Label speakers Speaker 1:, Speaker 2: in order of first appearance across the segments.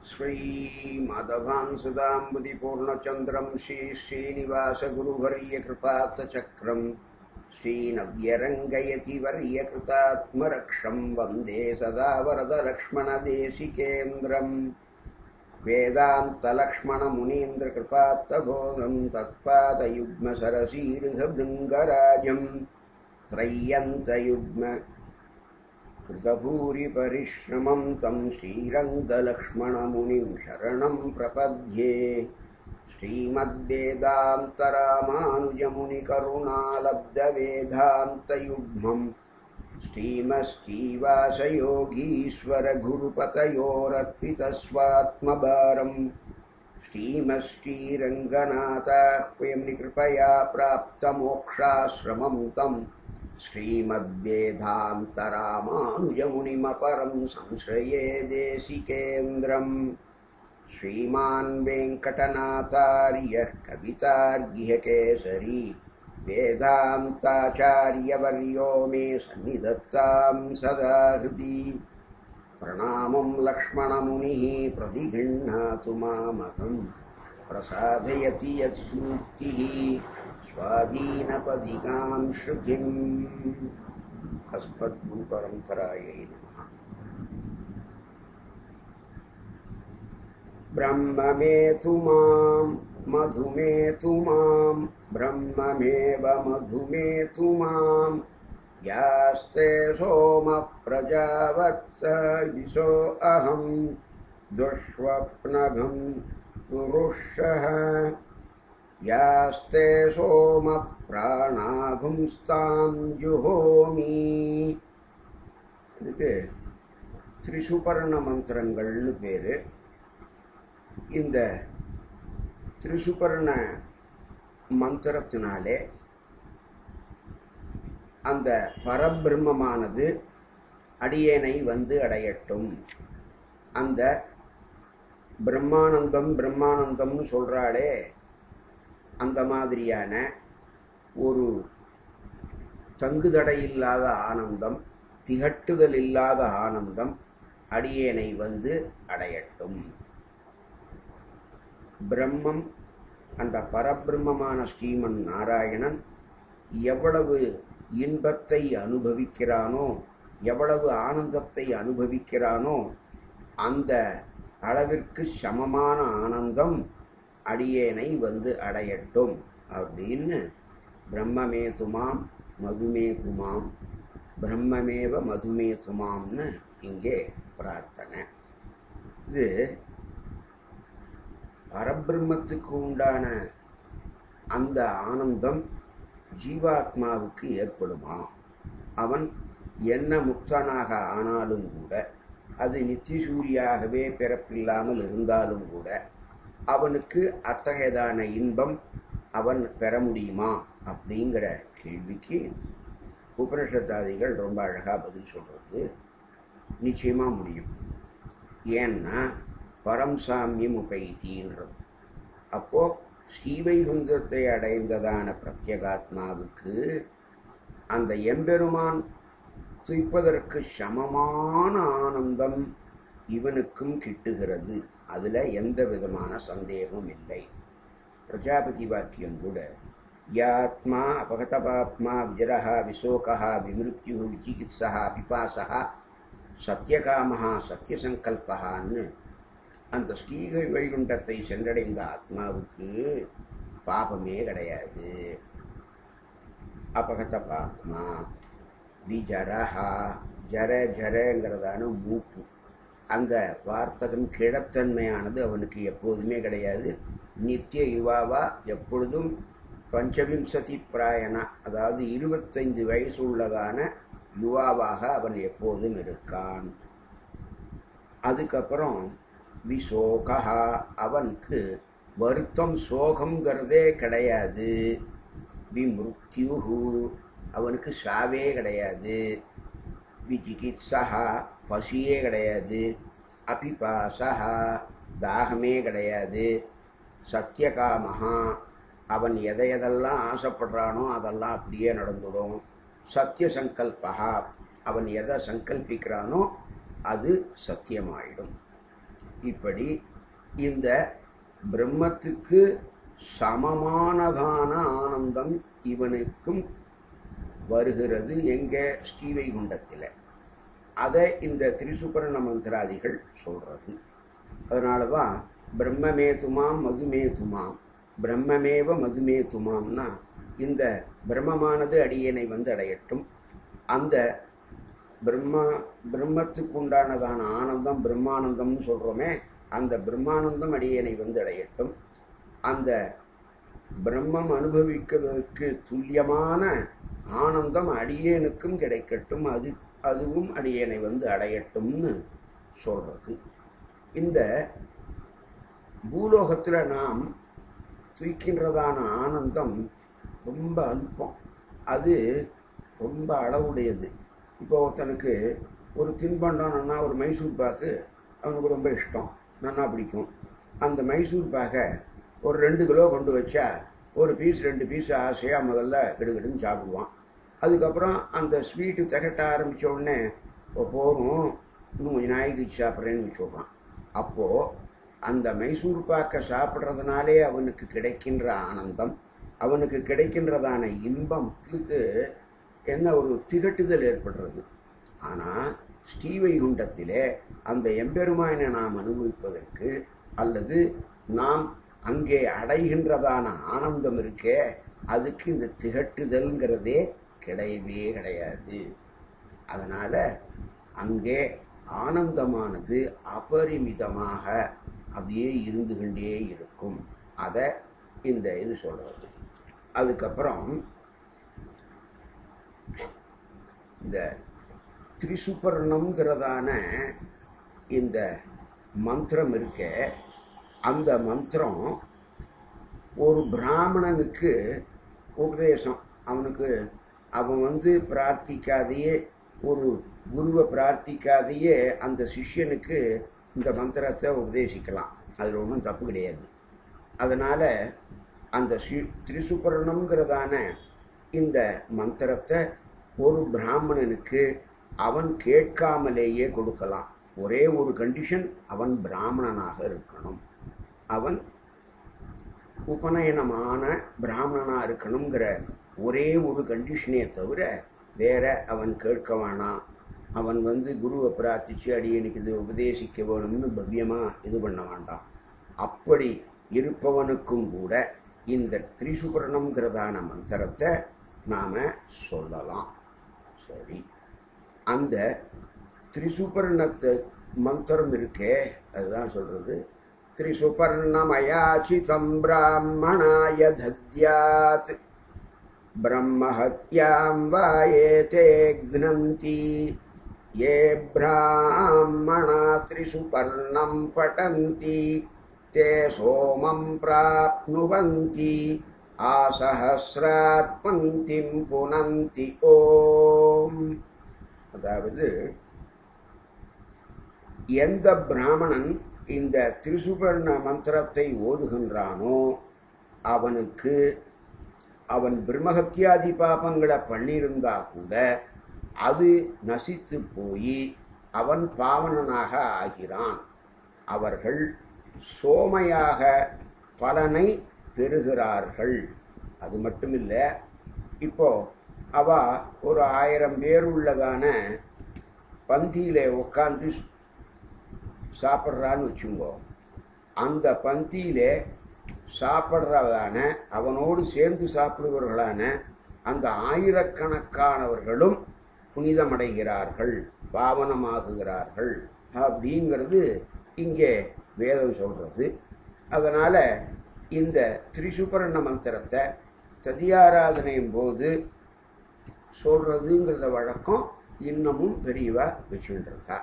Speaker 1: श्रीमाधवांसुदाम्बुदिपूर्णचन्द्रं श्रीश्रीनिवासगुरुवर्यकृपात्तचक्रम् श्रीनव्यरङ्गयतिवर्यकृतात्मरक्षं वन्दे सदा वरदलक्ष्मणदेशिकेन्द्रम् वेदान्तलक्ष्मणमुनीन्द्रकृपात्तबोधं तत्पादयुग्मसरसीर्घभृङ्गराजं त्रय्यन्तयुग्म कृतभूरिपरिश्रमं तं श्रीरङ्गलक्ष्मणमुनिं शरणं प्रपद्ये श्रीमद्वेदान्तरामानुजमुनिकरुणालब्धवेदान्तयुग्मम् श्रीमश्रीवासयोगीश्वरगुरुपतयोरर्पितस्वात्मभारम् श्रीमश्रीरङ्गनाथाह्वयं कृपया प्राप्तमोक्षाश्रमं तं श्रीमद्वेदान्तरामानुजमुनिमपरं संश्रये देशिकेन्द्रम् श्रीमान् वेङ्कटनाथार्यः कवितार्घ्यकेसरी वेदान्ताचार्यवर्यो मे सन्निधत्तां सदा हृदि प्रणामं लक्ष्मणमुनिः प्रतिगृह्णातु मामहं प्रसादयति यत्सूक्तिः स्वाधीनपदिकां श्रुतिम् अस्मद्गुरुपरम्परायै नमः ब्रह्ममेतु मां मधुमेतु मां ब्रह्ममेव मधुमेतु मां यास्ते सोमप्रजावत्सविशो अहं दुष्वप्नघं पुरुषः यास्ते सोमप्राणागुंस्तां जुहोमி இதுக்கு திரிசுபர்ண மந்திரங்கள்னு பேர் இந்த திரிசுபர்ண மந்திரத்தினாலே அந்த பரபிரம்மமானது அடியேனை வந்து அடையட்டும் அந்த பிரம்மானந்தம் பிரம்மானந்தம்னு சொல்கிறாளே அந்த மாதிரியான ஒரு தங்குதடை இல்லாத ஆனந்தம் திகட்டுதல் இல்லாத ஆனந்தம் அடியேனை வந்து அடையட்டும் பிரம்மம் அந்த பரபிரம்மமான ஸ்ரீமன் நாராயணன் எவ்வளவு இன்பத்தை அனுபவிக்கிறானோ எவ்வளவு ஆனந்தத்தை அனுபவிக்கிறானோ அந்த அளவிற்கு சமமான ஆனந்தம் அடியேனை வந்து அடையட்டும் அப்படின்னு பிரம்மமே துமாம் மதுமே துமாம் பிரம்மமேவ மதுமே துமாம்னு இங்கே பிரார்த்தனை இது பரபிரம்மத்துக்கு உண்டான அந்த ஆனந்தம் ஜீவாத்மாவுக்கு ஏற்படுமா அவன் என்ன முக்தனாக ஆனாலும் கூட அது நித்திசூரியாகவே பிறப்பில்லாமல் இருந்தாலும் கூட அவனுக்கு அத்தகையதான இன்பம் அவன் பெற முடியுமா அப்படிங்கிற கேள்விக்கு உபனிஷத்தாதிகள் ரொம்ப அழகாக பதில் சொல்கிறது நிச்சயமாக முடியும் ஏன்னா பரம் சாமியம் உபைத்தின்றது அப்போது ஸ்ரீவைகுந்தத்தை அடைந்ததான பிரத்யகாத்மாவுக்கு அந்த எம்பெருமான் துய்ப்பதற்கு சமமான ஆனந்தம் இவனுக்கும் கிட்டுகிறது அதில் எந்த விதமான சந்தேகமும் இல்லை பிரஜாபதி வாக்கியம் கூட யாத்மா அபகதபாத்மா விஜரா விசோகா விமிருத்யு விசிகித்சா பிபாசா சத்தியகாமஹா சத்தியசங்கல்பகான்னு அந்த ஸ்ரீக வைகுண்டத்தை சென்றடைந்த ஆத்மாவுக்கு பாபமே கிடையாது அபகத பாப்மா விஜரஹா ஜர ஜரங்கிறதான மூப்பு அந்த வார்த்தகம் கிழத்தன்மையானது அவனுக்கு எப்போதுமே கிடையாது நித்திய யுவாவா எப்பொழுதும் பஞ்சவிம்சதி பிராயணா அதாவது இருபத்தைந்து வயசு உள்ளதான யுவாவாக அவன் எப்போதும் இருக்கான் அதுக்கப்புறம் விசோகா அவனுக்கு வருத்தம் சோகங்கிறதே கிடையாது விமிருத்யுஹு அவனுக்கு சாவே கிடையாது விஜிகித்ஸா பசியே கிடையாது அபிபாசா தாகமே கிடையாது சத்தியகாமஹா அவன் எதை எதெல்லாம் ஆசைப்படுறானோ அதெல்லாம் அப்படியே நடந்துடும் சத்திய சங்கல்பா அவன் எதை சங்கல்பிக்கிறானோ அது சத்தியமாயிடும் இப்படி இந்த பிரம்மத்துக்கு சமமானதான ஆனந்தம் இவனுக்கும் வருகிறது எங்க ஸ்ரீவைகுண்டத்தில் அதை இந்த திரிசுபரண மந்திராதிகள் சொல்றது அதனால தான் பிரம்மமேதுமாம் மதுமேதுமாம் பிரம்மமேவ மதுமேதுமாம்னா இந்த பிரம்மமானது அடியனை வந்து அடையட்டும் அந்த பிரம்மா பிரம்மத்துக்கு உண்டானதான ஆனந்தம் பிரம்மானந்தம்னு சொல்கிறோமே அந்த பிரம்மானந்தம் அடியனை வந்து அடையட்டும் அந்த பிரம்மம் அனுபவிக்கிறதுக்கு துல்லியமான ஆனந்தம் அடியேனுக்கும் கிடைக்கட்டும் அது அதுவும் அடியனை வந்து அடையட்டும்னு சொல்கிறது இந்த பூலோகத்தில் நாம் துய்க்கின்றதான ஆனந்தம் ரொம்ப அல்பம் அது ரொம்ப அளவுடையது இப்போ ஒருத்தனுக்கு ஒரு தின்பண்டம்னா ஒரு மைசூர் பாக்கு அவனுக்கு ரொம்ப இஷ்டம் நன்னா பிடிக்கும் அந்த மைசூர் பாக்கை ஒரு ரெண்டு கிலோ கொண்டு வச்சா ஒரு பீஸ் ரெண்டு பீஸ் ஆசையாக முதல்ல கிடுகிடுன்னு சாப்பிடுவான் அதுக்கப்புறம் அந்த ஸ்வீட்டு திகட்ட ஆரம்பித்த உடனே இப்போ போகும் இன்னும் கொஞ்சம் நாய்க்கு சாப்பிட்றேன்னு வச்சுடுறான் அப்போது அந்த மைசூர் பாக்கை சாப்பிட்றதுனாலே அவனுக்கு கிடைக்கின்ற ஆனந்தம் அவனுக்கு கிடைக்கின்றதான இன்பத்துக்கு என்ன ஒரு திகட்டுதல் ஏற்படுறது ஆனால் ஸ்ரீவைகுண்டத்திலே அந்த எம்பெருமானை நாம் அனுபவிப்பதற்கு அல்லது நாம் அங்கே அடைகின்றதான ஆனந்தம் இருக்கே அதுக்கு இந்த திகட்டுதல்ங்கிறதே கிடையவே கிடையாது அதனால் அங்கே ஆனந்தமானது அபரிமிதமாக அப்படியே இருந்து கொண்டே இருக்கும் அதை இந்த இது சொல்கிறது அதுக்கப்புறம் இந்த திரிசுபர்ணம்ங்கிறதான இந்த மந்திரம் இருக்க அந்த மந்திரம் ஒரு பிராமணனுக்கு உபதேசம் அவனுக்கு அவன் வந்து பிரார்த்திக்காதையே ஒரு குருவை பிரார்த்திக்காதையே அந்த சிஷ்யனுக்கு இந்த மந்திரத்தை உபதேசிக்கலாம் அதில் ஒன்றும் தப்பு கிடையாது அதனால் அந்த சி திரிசுபர்ணம்ங்கிறதான இந்த மந்திரத்தை ஒரு பிராமணனுக்கு அவன் கேட்காமலேயே கொடுக்கலாம் ஒரே ஒரு கண்டிஷன் அவன் பிராமணனாக இருக்கணும் அவன் உபநயனமான பிராமணனாக இருக்கணுங்கிற ஒரே ஒரு கண்டிஷனே தவிர வேற அவன் கேட்க வேணாம் அவன் வந்து குருவை பிரார்த்திச்சு அடியனுக்கு இது உபதேசிக்க வேணும்னு பவ்யமாக இது பண்ண வேண்டாம் அப்படி இருப்பவனுக்கும் கூட இந்த திரிசுபர்ணம்ங்கிறதான மந்திரத்தை நாம் சொல்லலாம் சரி அந்த திரிசுபர்ணத்தை மந்திரம் இருக்கே அதுதான் சொல்கிறது திரிசுபர்ணமயாச்சிதம் பிராமணாய தத்யாத் பிரம்மஹத்யாம் வாயேதே க்னந்தி ये ब्राह्मणा त्रिसुपर्णं पठन्ति ते सोमं प्राप्नुवन्ति ஆசஹசிராத் பங்கிம் புனந்தி ஓம் அதாவது எந்த பிராமணன் இந்த திரிசுபர்ண மந்திரத்தை ஓதுகின்றானோ அவனுக்கு அவன் பிரம்மஹத்தியாதி பாபங்களை பண்ணியிருந்தா கூட அது நசித்து போய் அவன் பாவனனாக ஆகிறான் அவர்கள் சோமையாக பலனை பெறுகிறார்கள் அது மட்டும் இல்லை இப்போ அவ ஒரு ஆயிரம் பேர் உள்ளதான பந்தியில் உட்காந்து சாப்பிட்றான்னு வச்சுங்கோ அந்த பந்தியில் சாப்பிட்றதான அவனோடு சேர்ந்து சாப்பிடுபவர்களான அந்த ஆயிரக்கணக்கானவர்களும் புனிதமடைகிறார்கள் பாவனமாகுகிறார்கள் அப்படிங்கிறது இங்கே வேதம் சொல்கிறது அதனால் இந்த திரிசுபரண மந்திரத்தை ததியாராதனையும் போது சொல்கிறதுங்கிறத வழக்கம் இன்னமும் பெரியவா வச்சுருக்கா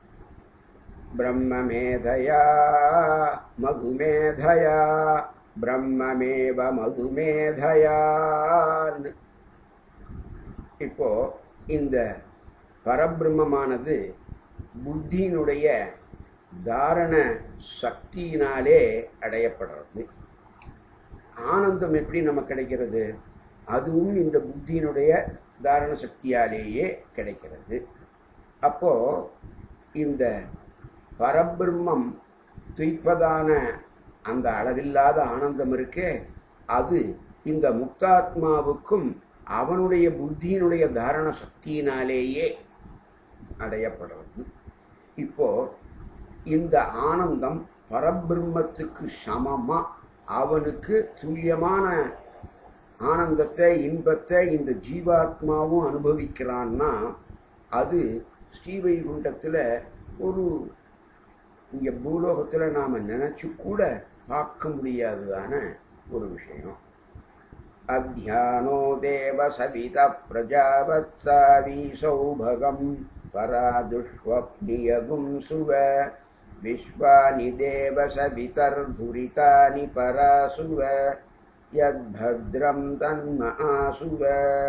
Speaker 1: பிரம்மமேதயா மதுமேதயா பிரம்மமேவ மதுமேதயான்னு இப்போ இந்த பரபிரம்மமானது புத்தியினுடைய தாரண சக்தியினாலே அடையப்படுறது ஆனந்தம் எப்படி நமக்கு கிடைக்கிறது அதுவும் இந்த புத்தியினுடைய தாரண சக்தியாலேயே கிடைக்கிறது அப்போ இந்த பரபிரம்மம் துய்ப்பதான அந்த அளவில்லாத ஆனந்தம் இருக்கே அது இந்த முக்தாத்மாவுக்கும் அவனுடைய புத்தியினுடைய தாரண சக்தியினாலேயே அடையப்படுறது இப்போ இந்த ஆனந்தம் பரபிரம்மத்துக்கு சமமா அவனுக்கு துல்லியமான ஆனந்தத்தை இன்பத்தை இந்த ஜீவாத்மாவும் அனுபவிக்கிறான்னா அது ஸ்ரீவைகுண்டத்தில் ஒரு இங்கே பூலோகத்தில் நாம் நினச்சி கூட பார்க்க முடியாததான ஒரு விஷயம் அத்தியானோ தேவ சவித பிரஜாவத்சாவி சௌபகம் பராதுஷ்வக்னியகும் சுவ விஸ்வானி தேவ சவிதர்துரிதானி பராசுவ யத்பத்ரம் தன்ம ஆசுவ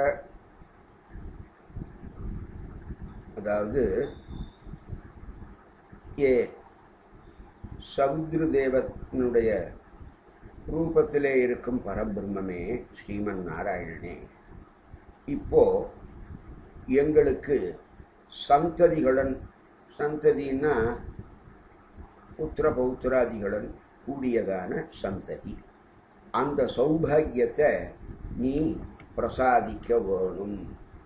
Speaker 1: அதாவது ஏ சமுத்திர தேவனுடைய ரூபத்திலே இருக்கும் பரபிரம்மே ஸ்ரீமன் நாராயணனே இப்போ எங்களுக்கு சந்ததிகளுடன் சந்ததின்னா புத்திர பௌத்திராதிகளுடன் கூடியதான சந்ததி அந்த சௌபாகியத்தை நீ பிரசாதிக்க வேணும்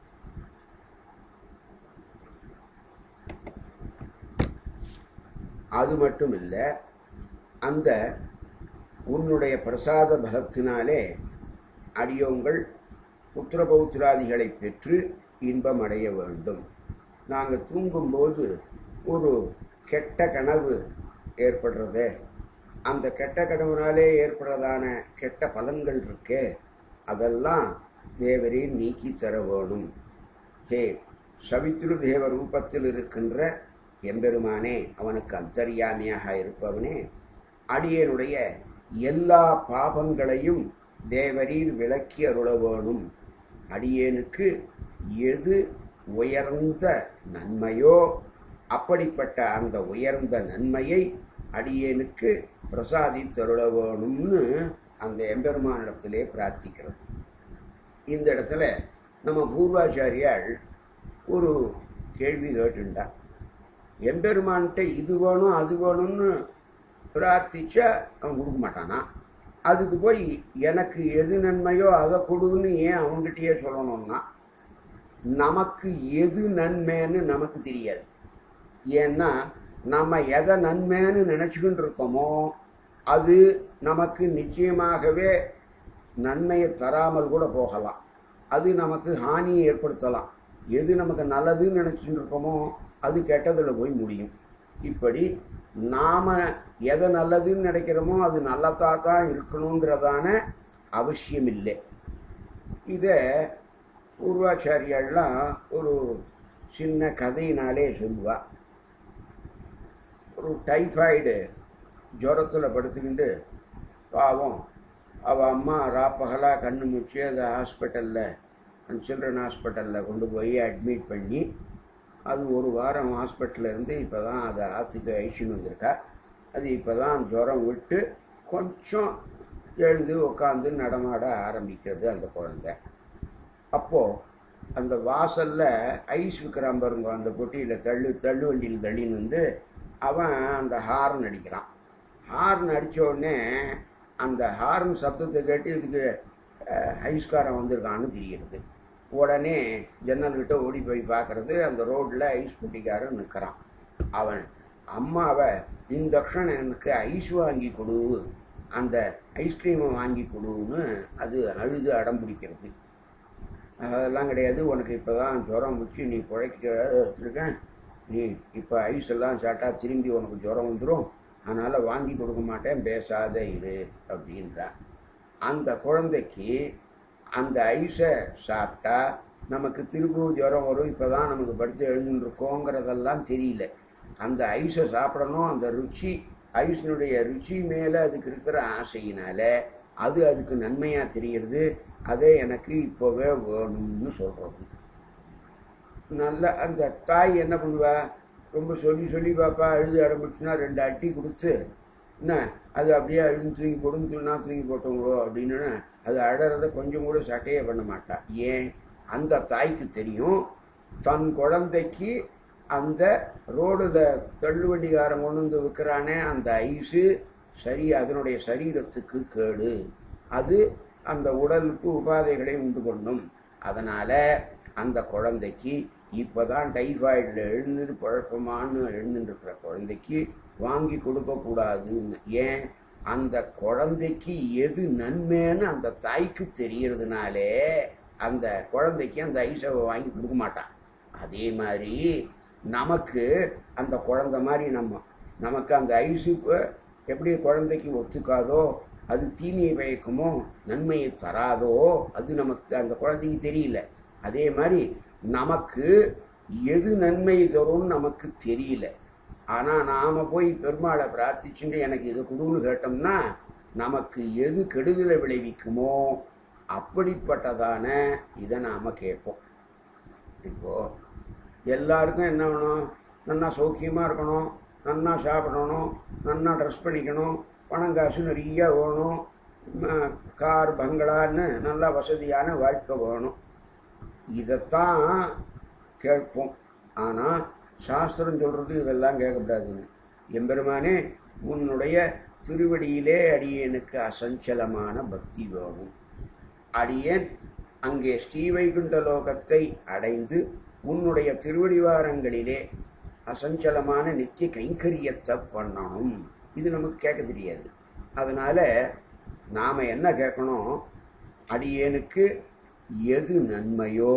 Speaker 1: அது மட்டும் இல்லை அந்த உன்னுடைய பிரசாத பலத்தினாலே அடியோங்கள் புத்திர பௌத்திராதிகளை பெற்று இன்பம் அடைய வேண்டும் நாங்கள் தூங்கும்போது ஒரு கெட்ட கனவு ஏற்படுறதே அந்த கெட்ட கனவுனாலே ஏற்படுறதான கெட்ட பலன்கள் இருக்கே அதெல்லாம் தேவரே நீக்கி தர வேணும் ஹே சவித்ரு தேவ ரூபத்தில் இருக்கின்ற எம்பெருமானே அவனுக்கு அந்தர்யாமியாக இருப்பவனே அடியனுடைய எல்லா பாபங்களையும் தேவரீர் விளக்கி அருள வேணும் அடியேனுக்கு எது உயர்ந்த நன்மையோ அப்படிப்பட்ட அந்த உயர்ந்த நன்மையை அடியேனுக்கு பிரசாதித்தருள வேணும்னு அந்த எம்பெருமானிடத்திலே பிரார்த்திக்கிறது இந்த இடத்துல நம்ம பூர்வாச்சாரியால் ஒரு கேள்வி கேட்டுண்டா எம்பெருமான்கிட்ட இது வேணும் அது வேணும்னு பிரார்த்திச்சா அவன் கொடுக்க மாட்டானா அதுக்கு போய் எனக்கு எது நன்மையோ அதை கொடுன்னு ஏன் அவங்ககிட்டயே சொல்லணும்னா நமக்கு எது நன்மைன்னு நமக்கு தெரியாது ஏன்னா நம்ம எதை நன்மைன்னு நினச்சிக்கிட்டு இருக்கோமோ அது நமக்கு நிச்சயமாகவே நன்மையை தராமல் கூட போகலாம் அது நமக்கு ஹானியை ஏற்படுத்தலாம் எது நமக்கு நல்லதுன்னு நினச்சிட்டு இருக்கோமோ அது கெட்டதில் போய் முடியும் இப்படி நாம் எதை நல்லதுன்னு நினைக்கிறோமோ அது நல்லதாக தான் இருக்கணுங்கிறதான அவசியம் இல்லை இதை பூர்வாச்சாரியாலாம் ஒரு சின்ன கதையினாலே சொல்லுவா ஒரு டைஃபாய்டு ஜுரத்தில் படுத்துக்கிண்டு பாவம் அவள் அம்மா ராப்பகலாக கண்ணு முச்சு அதை ஹாஸ்பிட்டலில் சில்ட்ரன் ஹாஸ்பிட்டலில் கொண்டு போய் அட்மிட் பண்ணி அது ஒரு வாரம் ஹாஸ்பிட்டலில் இருந்து இப்போ தான் அதை ஆற்றுக்கு அழிச்சுன்னு வந்திருக்கா அது இப்போ தான் ஜுரம் விட்டு கொஞ்சம் எழுந்து உட்காந்து நடமாட ஆரம்பிக்கிறது அந்த குழந்தை அப்போது அந்த வாசலில் ஐஸ் விற்கிறான் பாருங்க அந்த பொட்டியில் தள்ளு தள்ளு வண்டியில் தள்ளின்னு வந்து அவன் அந்த ஹார்ன் அடிக்கிறான் ஹார்ன் அடித்த உடனே அந்த ஹார்ன் சப்தத்தை கேட்டு இதுக்கு ஐஸ்காரன் வந்திருக்கான்னு தெரிகிறது உடனே ஜன்னல்கிட்ட ஓடி போய் பார்க்கறது அந்த ரோட்டில் ஐஸ் பொட்டிக்காரன் நிற்கிறான் அவன் அம்மாவை இந்த தக்ஷணம் எனக்கு ஐஸ் வாங்கி கொடு அந்த ஐஸ்கிரீமை வாங்கி கொடுன்னு அது அழுது அடம் பிடிக்கிறது அதெல்லாம் கிடையாது உனக்கு இப்போ தான் ஜுரம் வச்சு நீ பிழைக்க வச்சுருக்கேன் நீ இப்போ ஐஸ் எல்லாம் சாப்பிட்டா திரும்பி உனக்கு ஜுரம் வந்துடும் அதனால் வாங்கி கொடுக்க மாட்டேன் பேசாத இரு அப்படின்றா அந்த குழந்தைக்கு அந்த ஐஸை சாப்பிட்டா நமக்கு திரும்பவும் ஜுரம் வரும் இப்போ தான் நமக்கு படுத்து எழுந்துன்னு இருக்கோங்கிறதெல்லாம் தெரியல அந்த ஐஸை சாப்பிடணும் அந்த ருச்சி ஐஸினுடைய ருச்சி மேலே அதுக்கு இருக்கிற ஆசையினால அது அதுக்கு நன்மையாக தெரிகிறது அதே எனக்கு இப்போவே வேணும்னு சொல்கிறது நல்ல அந்த தாய் என்ன பண்ணுவா ரொம்ப சொல்லி சொல்லி பாப்பா அழுது ஆரம்பிச்சுன்னா ரெண்டு அட்டி கொடுத்து என்ன அது அப்படியே அழுது தூக்கி போடும் தூணா தூக்கி போட்டோங்களோ அப்படின்னு அது அழறத கொஞ்சம் கூட சட்டையே பண்ண மாட்டா ஏன் அந்த தாய்க்கு தெரியும் தன் குழந்தைக்கு அந்த ரோடில் தள்ளுவண்டிகாரன் கொண்டு வந்து விற்கிறானே அந்த ஐஸு சரி அதனுடைய சரீரத்துக்கு கேடு அது அந்த உடலுக்கு உபாதைகளை உண்டு பண்ணும் அதனால் அந்த குழந்தைக்கு இப்போ தான் டைஃபாய்டில் எழுந்துட்டு குழப்பமான்னு எழுந்துட்டு இருக்கிற குழந்தைக்கு வாங்கி கொடுக்கக்கூடாதுன்னு ஏன் அந்த குழந்தைக்கு எது நன்மைன்னு அந்த தாய்க்கு தெரியறதுனாலே அந்த குழந்தைக்கு அந்த ஐஸை வாங்கி கொடுக்க மாட்டான் அதே மாதிரி நமக்கு அந்த குழந்தை மாதிரி நம்ம நமக்கு அந்த ஐஸு இப்போ எப்படி குழந்தைக்கு ஒத்துக்காதோ அது தீமையை பயக்குமோ நன்மையை தராதோ அது நமக்கு அந்த குழந்தைக்கு தெரியல அதே மாதிரி நமக்கு எது நன்மை தரும்னு நமக்கு தெரியல ஆனால் நாம் போய் பெருமாளை பிரார்த்திச்சுட்டு எனக்கு இது கொடுன்னு கேட்டோம்னா நமக்கு எது கெடுதலை விளைவிக்குமோ அப்படிப்பட்டதான இதை நாம் கேட்போம் இப்போது எல்லாருக்கும் என்ன வேணும் நன்னா சௌக்கியமாக இருக்கணும் நன்னா சாப்பிடணும் நன்னா ட்ரெஸ் பண்ணிக்கணும் பணம் காசு நிறைய வேணும் ம, கார் பங்களான்னு நல்லா வசதியான வாழ்க்கை வேணும் இதைத்தான் கேட்போம் ஆனால் சாஸ்திரம் சொல்கிறது இதெல்லாம் கேட்கக்கூடாதுன்னு எம்பெருமானே உன்னுடைய திருவடியிலே அடியேனுக்கு அசஞ்சலமான பக்தி வேணும் அடியேன் அங்கே ஸ்ரீவைகுண்ட லோகத்தை அடைந்து உன்னுடைய திருவடிவாரங்களிலே அசஞ்சலமான நித்திய கைங்கரியத்தை பண்ணணும் இது நமக்கு கேட்க தெரியாது அதனால் நாம் என்ன கேட்கணும் அடியேனுக்கு எது நன்மையோ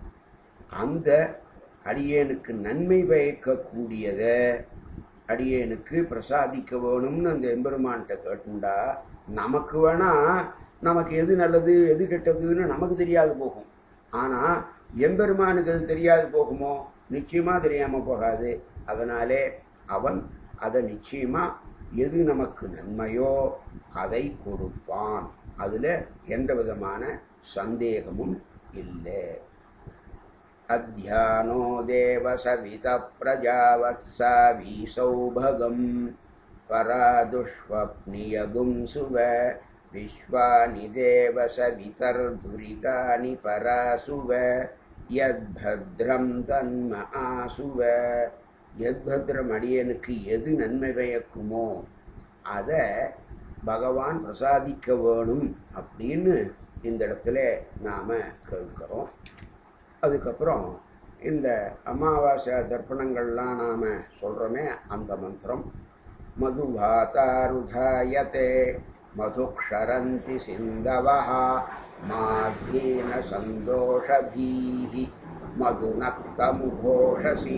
Speaker 1: அந்த அடியேனுக்கு நன்மை பயக்கக்கூடியதை அடியேனுக்கு பிரசாதிக்க வேணும்னு அந்த எம்பெருமான்கிட்ட கேட்டுண்டா நமக்கு வேணா நமக்கு எது நல்லது எது கெட்டதுன்னு நமக்கு தெரியாது போகும் ஆனால் எம்பெருமானுக்கு அது தெரியாது போகுமோ நிச்சயமாக தெரியாமல் போகாது அதனாலே அவன் அதை நிச்சயமாக எது நமக்கு நன்மையோ அதை கொடுப்பான் அதில் எந்த விதமான சந்தேகமும் இல்லை अध्यानो देवसवितप्रजावत्सावीसौभगं परादुष्वप्नियगुं सुव विश्वानि देवसवितर्धुरितानि परासुव यद्भद्रं तन्म आसुव எத்பத்ரம் அடியனுக்கு எது நன்மை பயக்குமோ அதை பகவான் பிரசாதிக்க வேணும் அப்படின்னு இந்த இடத்துல நாம் கேட்கிறோம் அதுக்கப்புறம் இந்த அமாவாசை தர்ப்பணங்கள்லாம் நாம் சொல்கிறோமே அந்த மந்திரம் மதுபாதாருதாயத்தே மதுக்ஷரந்தி சிந்தவः மாத்யேன சந்தோஷதீஹி மதுநக்தமுதோஷசி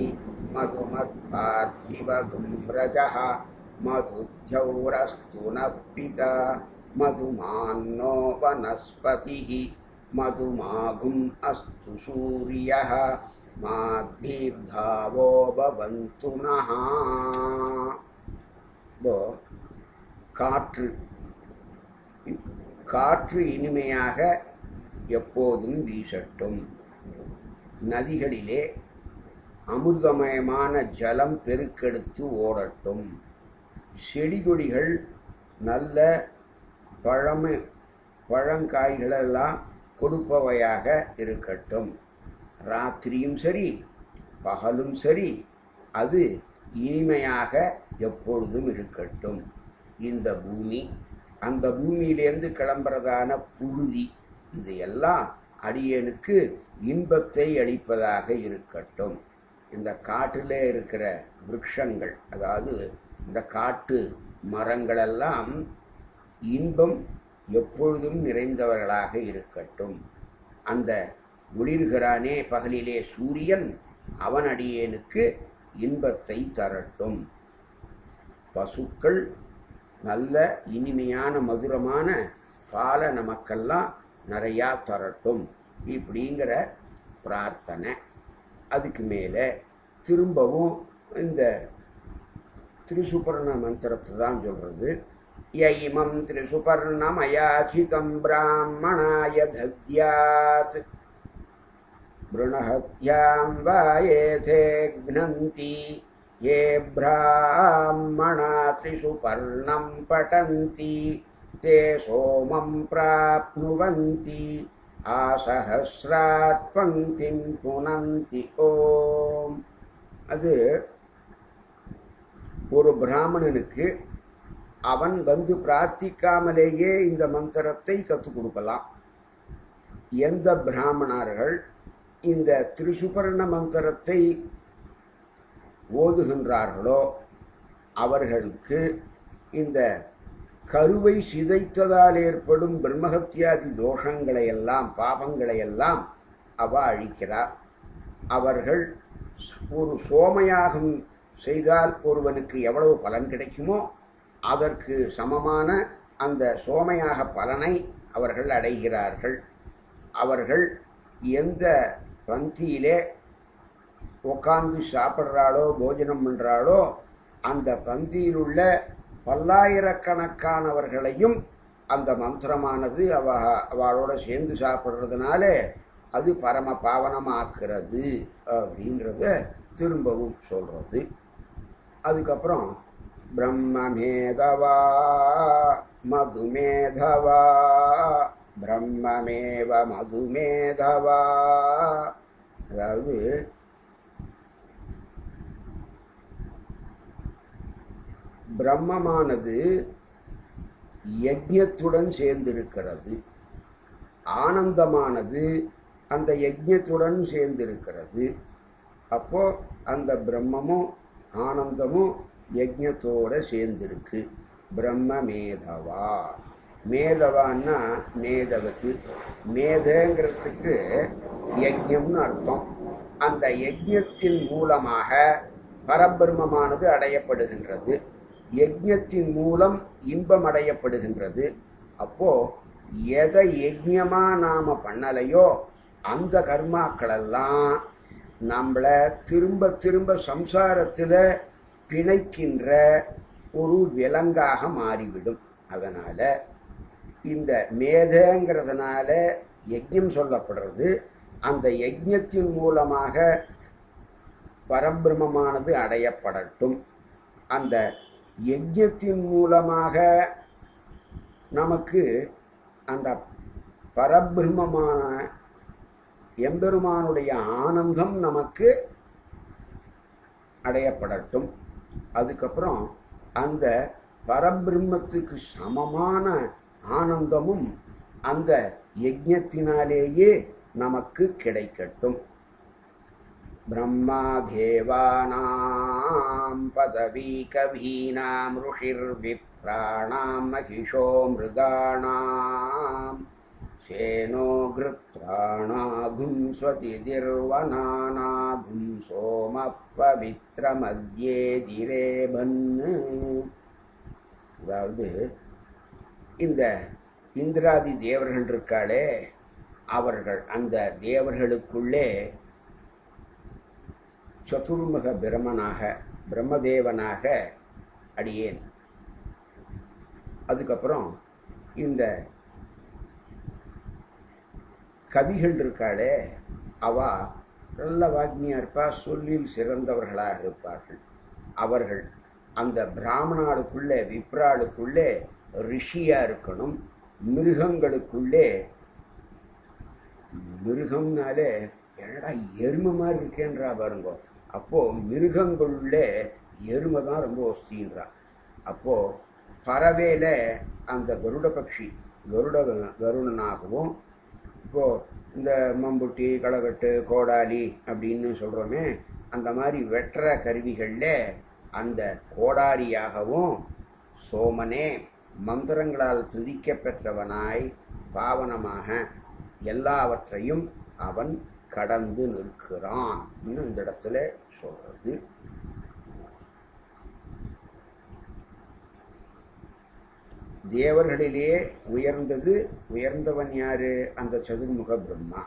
Speaker 1: मधुमत्पार्थिवगुम्रजः मधुद्यौरस्तु नः पिता मधुमान्नो वनस्पतिः मधुमागुम् अस्तु सूर्यः माद्भिर्धावो भवन्तु नः இப்போ காற்று காற்று இனிமையாக எப்போதும் வீசட்டும் நதிகளிலே அமிர்தமயமான ஜலம் பெருக்கெடுத்து ஓடட்டும் செடி கொடிகள் நல்ல பழமை பழங்காய்களெல்லாம் கொடுப்பவையாக இருக்கட்டும் ராத்திரியும் சரி பகலும் சரி அது இனிமையாக எப்பொழுதும் இருக்கட்டும் இந்த பூமி அந்த பூமியிலேருந்து கிளம்புறதான புழுதி இது எல்லாம் அடியனுக்கு இன்பத்தை அளிப்பதாக இருக்கட்டும் இந்த காட்டில் இருக்கிற விருட்சங்கள் அதாவது இந்த காட்டு மரங்களெல்லாம் இன்பம் எப்பொழுதும் நிறைந்தவர்களாக இருக்கட்டும் அந்த ஒளிர்கிறானே பகலிலே சூரியன் அவன் அடியேனுக்கு இன்பத்தை தரட்டும் பசுக்கள் நல்ல இனிமையான மதுரமான பாலை நமக்கெல்லாம் நிறையா தரட்டும் இப்படிங்கிற பிரார்த்தனை அதுக்கு மேலே திரும்பவும் இந்த திரிசுபர்ண மந்திரத்தை தான் சொல்கிறது யைமம் திரிசுபர்ணமயாச்சிதம் பிராமணாய தத்யாத் बृणहत्यां वा येथे घ्नन्ति ये ब्राह्मणा त्रिसुपर्णं पठन्ति ते सोमं प्राप्नुवन्ति आसहस्रात् पङ्क्तिं पुनन्ति ॐ அது ஒரு பிராமணனுக்கு அவன் வந்து பிரார்த்திக்காமலேயே இந்த மந்திரத்தை கற்றுக் கொடுக்கலாம் எந்த பிராமணர்கள் இந்த திரிசுபர்ண மந்திரத்தை ஓதுகின்றார்களோ அவர்களுக்கு இந்த கருவை சிதைத்ததால் ஏற்படும் பிரம்மஹத்தியாதி தோஷங்களை எல்லாம் பாபங்களை எல்லாம் அவ அழிக்கிறார் அவர்கள் ஒரு சோமயாகம் செய்தால் ஒருவனுக்கு எவ்வளவு பலன் கிடைக்குமோ அதற்கு சமமான அந்த சோமயாக பலனை அவர்கள் அடைகிறார்கள் அவர்கள் எந்த பந்தியிலே உட்காந்து சாப்பிட்றாளோ போஜனம் பண்ணுறாளோ அந்த பந்தியில் உள்ள பல்லாயிரக்கணக்கானவர்களையும் அந்த மந்திரமானது அவ அவளோட சேர்ந்து சாப்பிட்றதுனால அது பரம பாவனமாக்குறது அப்படின்றத திரும்பவும் சொல்கிறது அதுக்கப்புறம் பிரம்மமேதவா மதுமேதவா பிரம்மமேவ மதுமேதவா அதாவது பிரம்மமானது யஜ்யத்துடன் சேர்ந்திருக்கிறது ஆனந்தமானது அந்த யஜ்யத்துடன் சேர்ந்திருக்கிறது அப்போ அந்த பிரம்மமும் ஆனந்தமும் யஜ்யத்தோட சேர்ந்திருக்கு பிரம்ம மேதவா மேதவான்னா மேதவத்து மேதங்கிறதுக்கு யஜ்யம்னு அர்த்தம் அந்த யஜ்யத்தின் மூலமாக பரபிரம்மமானது அடையப்படுகின்றது யஜ்யத்தின் மூலம் இன்பம் அடையப்படுகின்றது அப்போ எதை யஜ்யமா நாம பண்ணலையோ அந்த கர்மாக்களெல்லாம் நம்மளை திரும்ப திரும்ப சம்சாரத்தில் பிணைக்கின்ற ஒரு விலங்காக மாறிவிடும் அதனால் இந்த மேதங்கிறதுனால யஜ்யம் சொல்லப்படுறது அந்த யஜ்யத்தின் மூலமாக பரபிரமமானது அடையப்படட்டும் அந்த யஜ்யத்தின் மூலமாக நமக்கு அந்த பரபிரம்மமான எம்பெருமானுடைய ஆனந்தம் நமக்கு அடையப்படட்டும் அதுக்கப்புறம் அந்த பரபிரம்மத்துக்கு சமமான ஆனந்தமும் அந்த யஜ்யத்தினாலேயே நமக்கு கிடைக்கட்டும் ब्रह्मादेवानां पदवीकवीनां ऋषिर्विप्राणां महिषो मृगाणां शेनो घृत्राणाघुं स्वतिर्वनानाघुं सोमपवित्रमद्येதிரேபன் அதாவது இந்த இந்திராதி தேவர்கள் இருக்காளே அவர்கள் அந்த தேவர்களுக்குள்ளே சதுர்முக பிரமனாக பிரம்மதேவனாக அடியேன் அதுக்கப்புறம் இந்த கவிகள் இருக்காளே அவ நல்ல வாக்னியாக இருப்பா சொல்லில் சிறந்தவர்களாக இருப்பார்கள் அவர்கள் அந்த பிராமணாளுக்குள்ளே விப்ராளுக்குள்ளே ரிஷியாக இருக்கணும் மிருகங்களுக்குள்ளே மிருகம்னாலே என்னடா எருமை மாதிரி இருக்கேன்றா பாருங்க அப்போது மிருகங்களுள்ளே எருமை தான் ரொம்ப ஒஸ்தின்றா அப்போது பறவையில் அந்த கருட பட்சி கருட கருடனாகவும் இப்போது இந்த மம்புட்டி களகட்டு கோடாலி அப்படின்னு சொல்கிறோமே அந்த மாதிரி வெட்டுற கருவிகளில் அந்த கோடாரியாகவும் சோமனே மந்திரங்களால் துதிக்க பெற்றவனாய் பாவனமாக எல்லாவற்றையும் அவன் கடந்து நிற்கிறான் இந்த இடத்துல சொல்றது தேவர்களிலே உயர்ந்தது உயர்ந்தவன் யாரு அந்த சதுர்முக பிரம்மா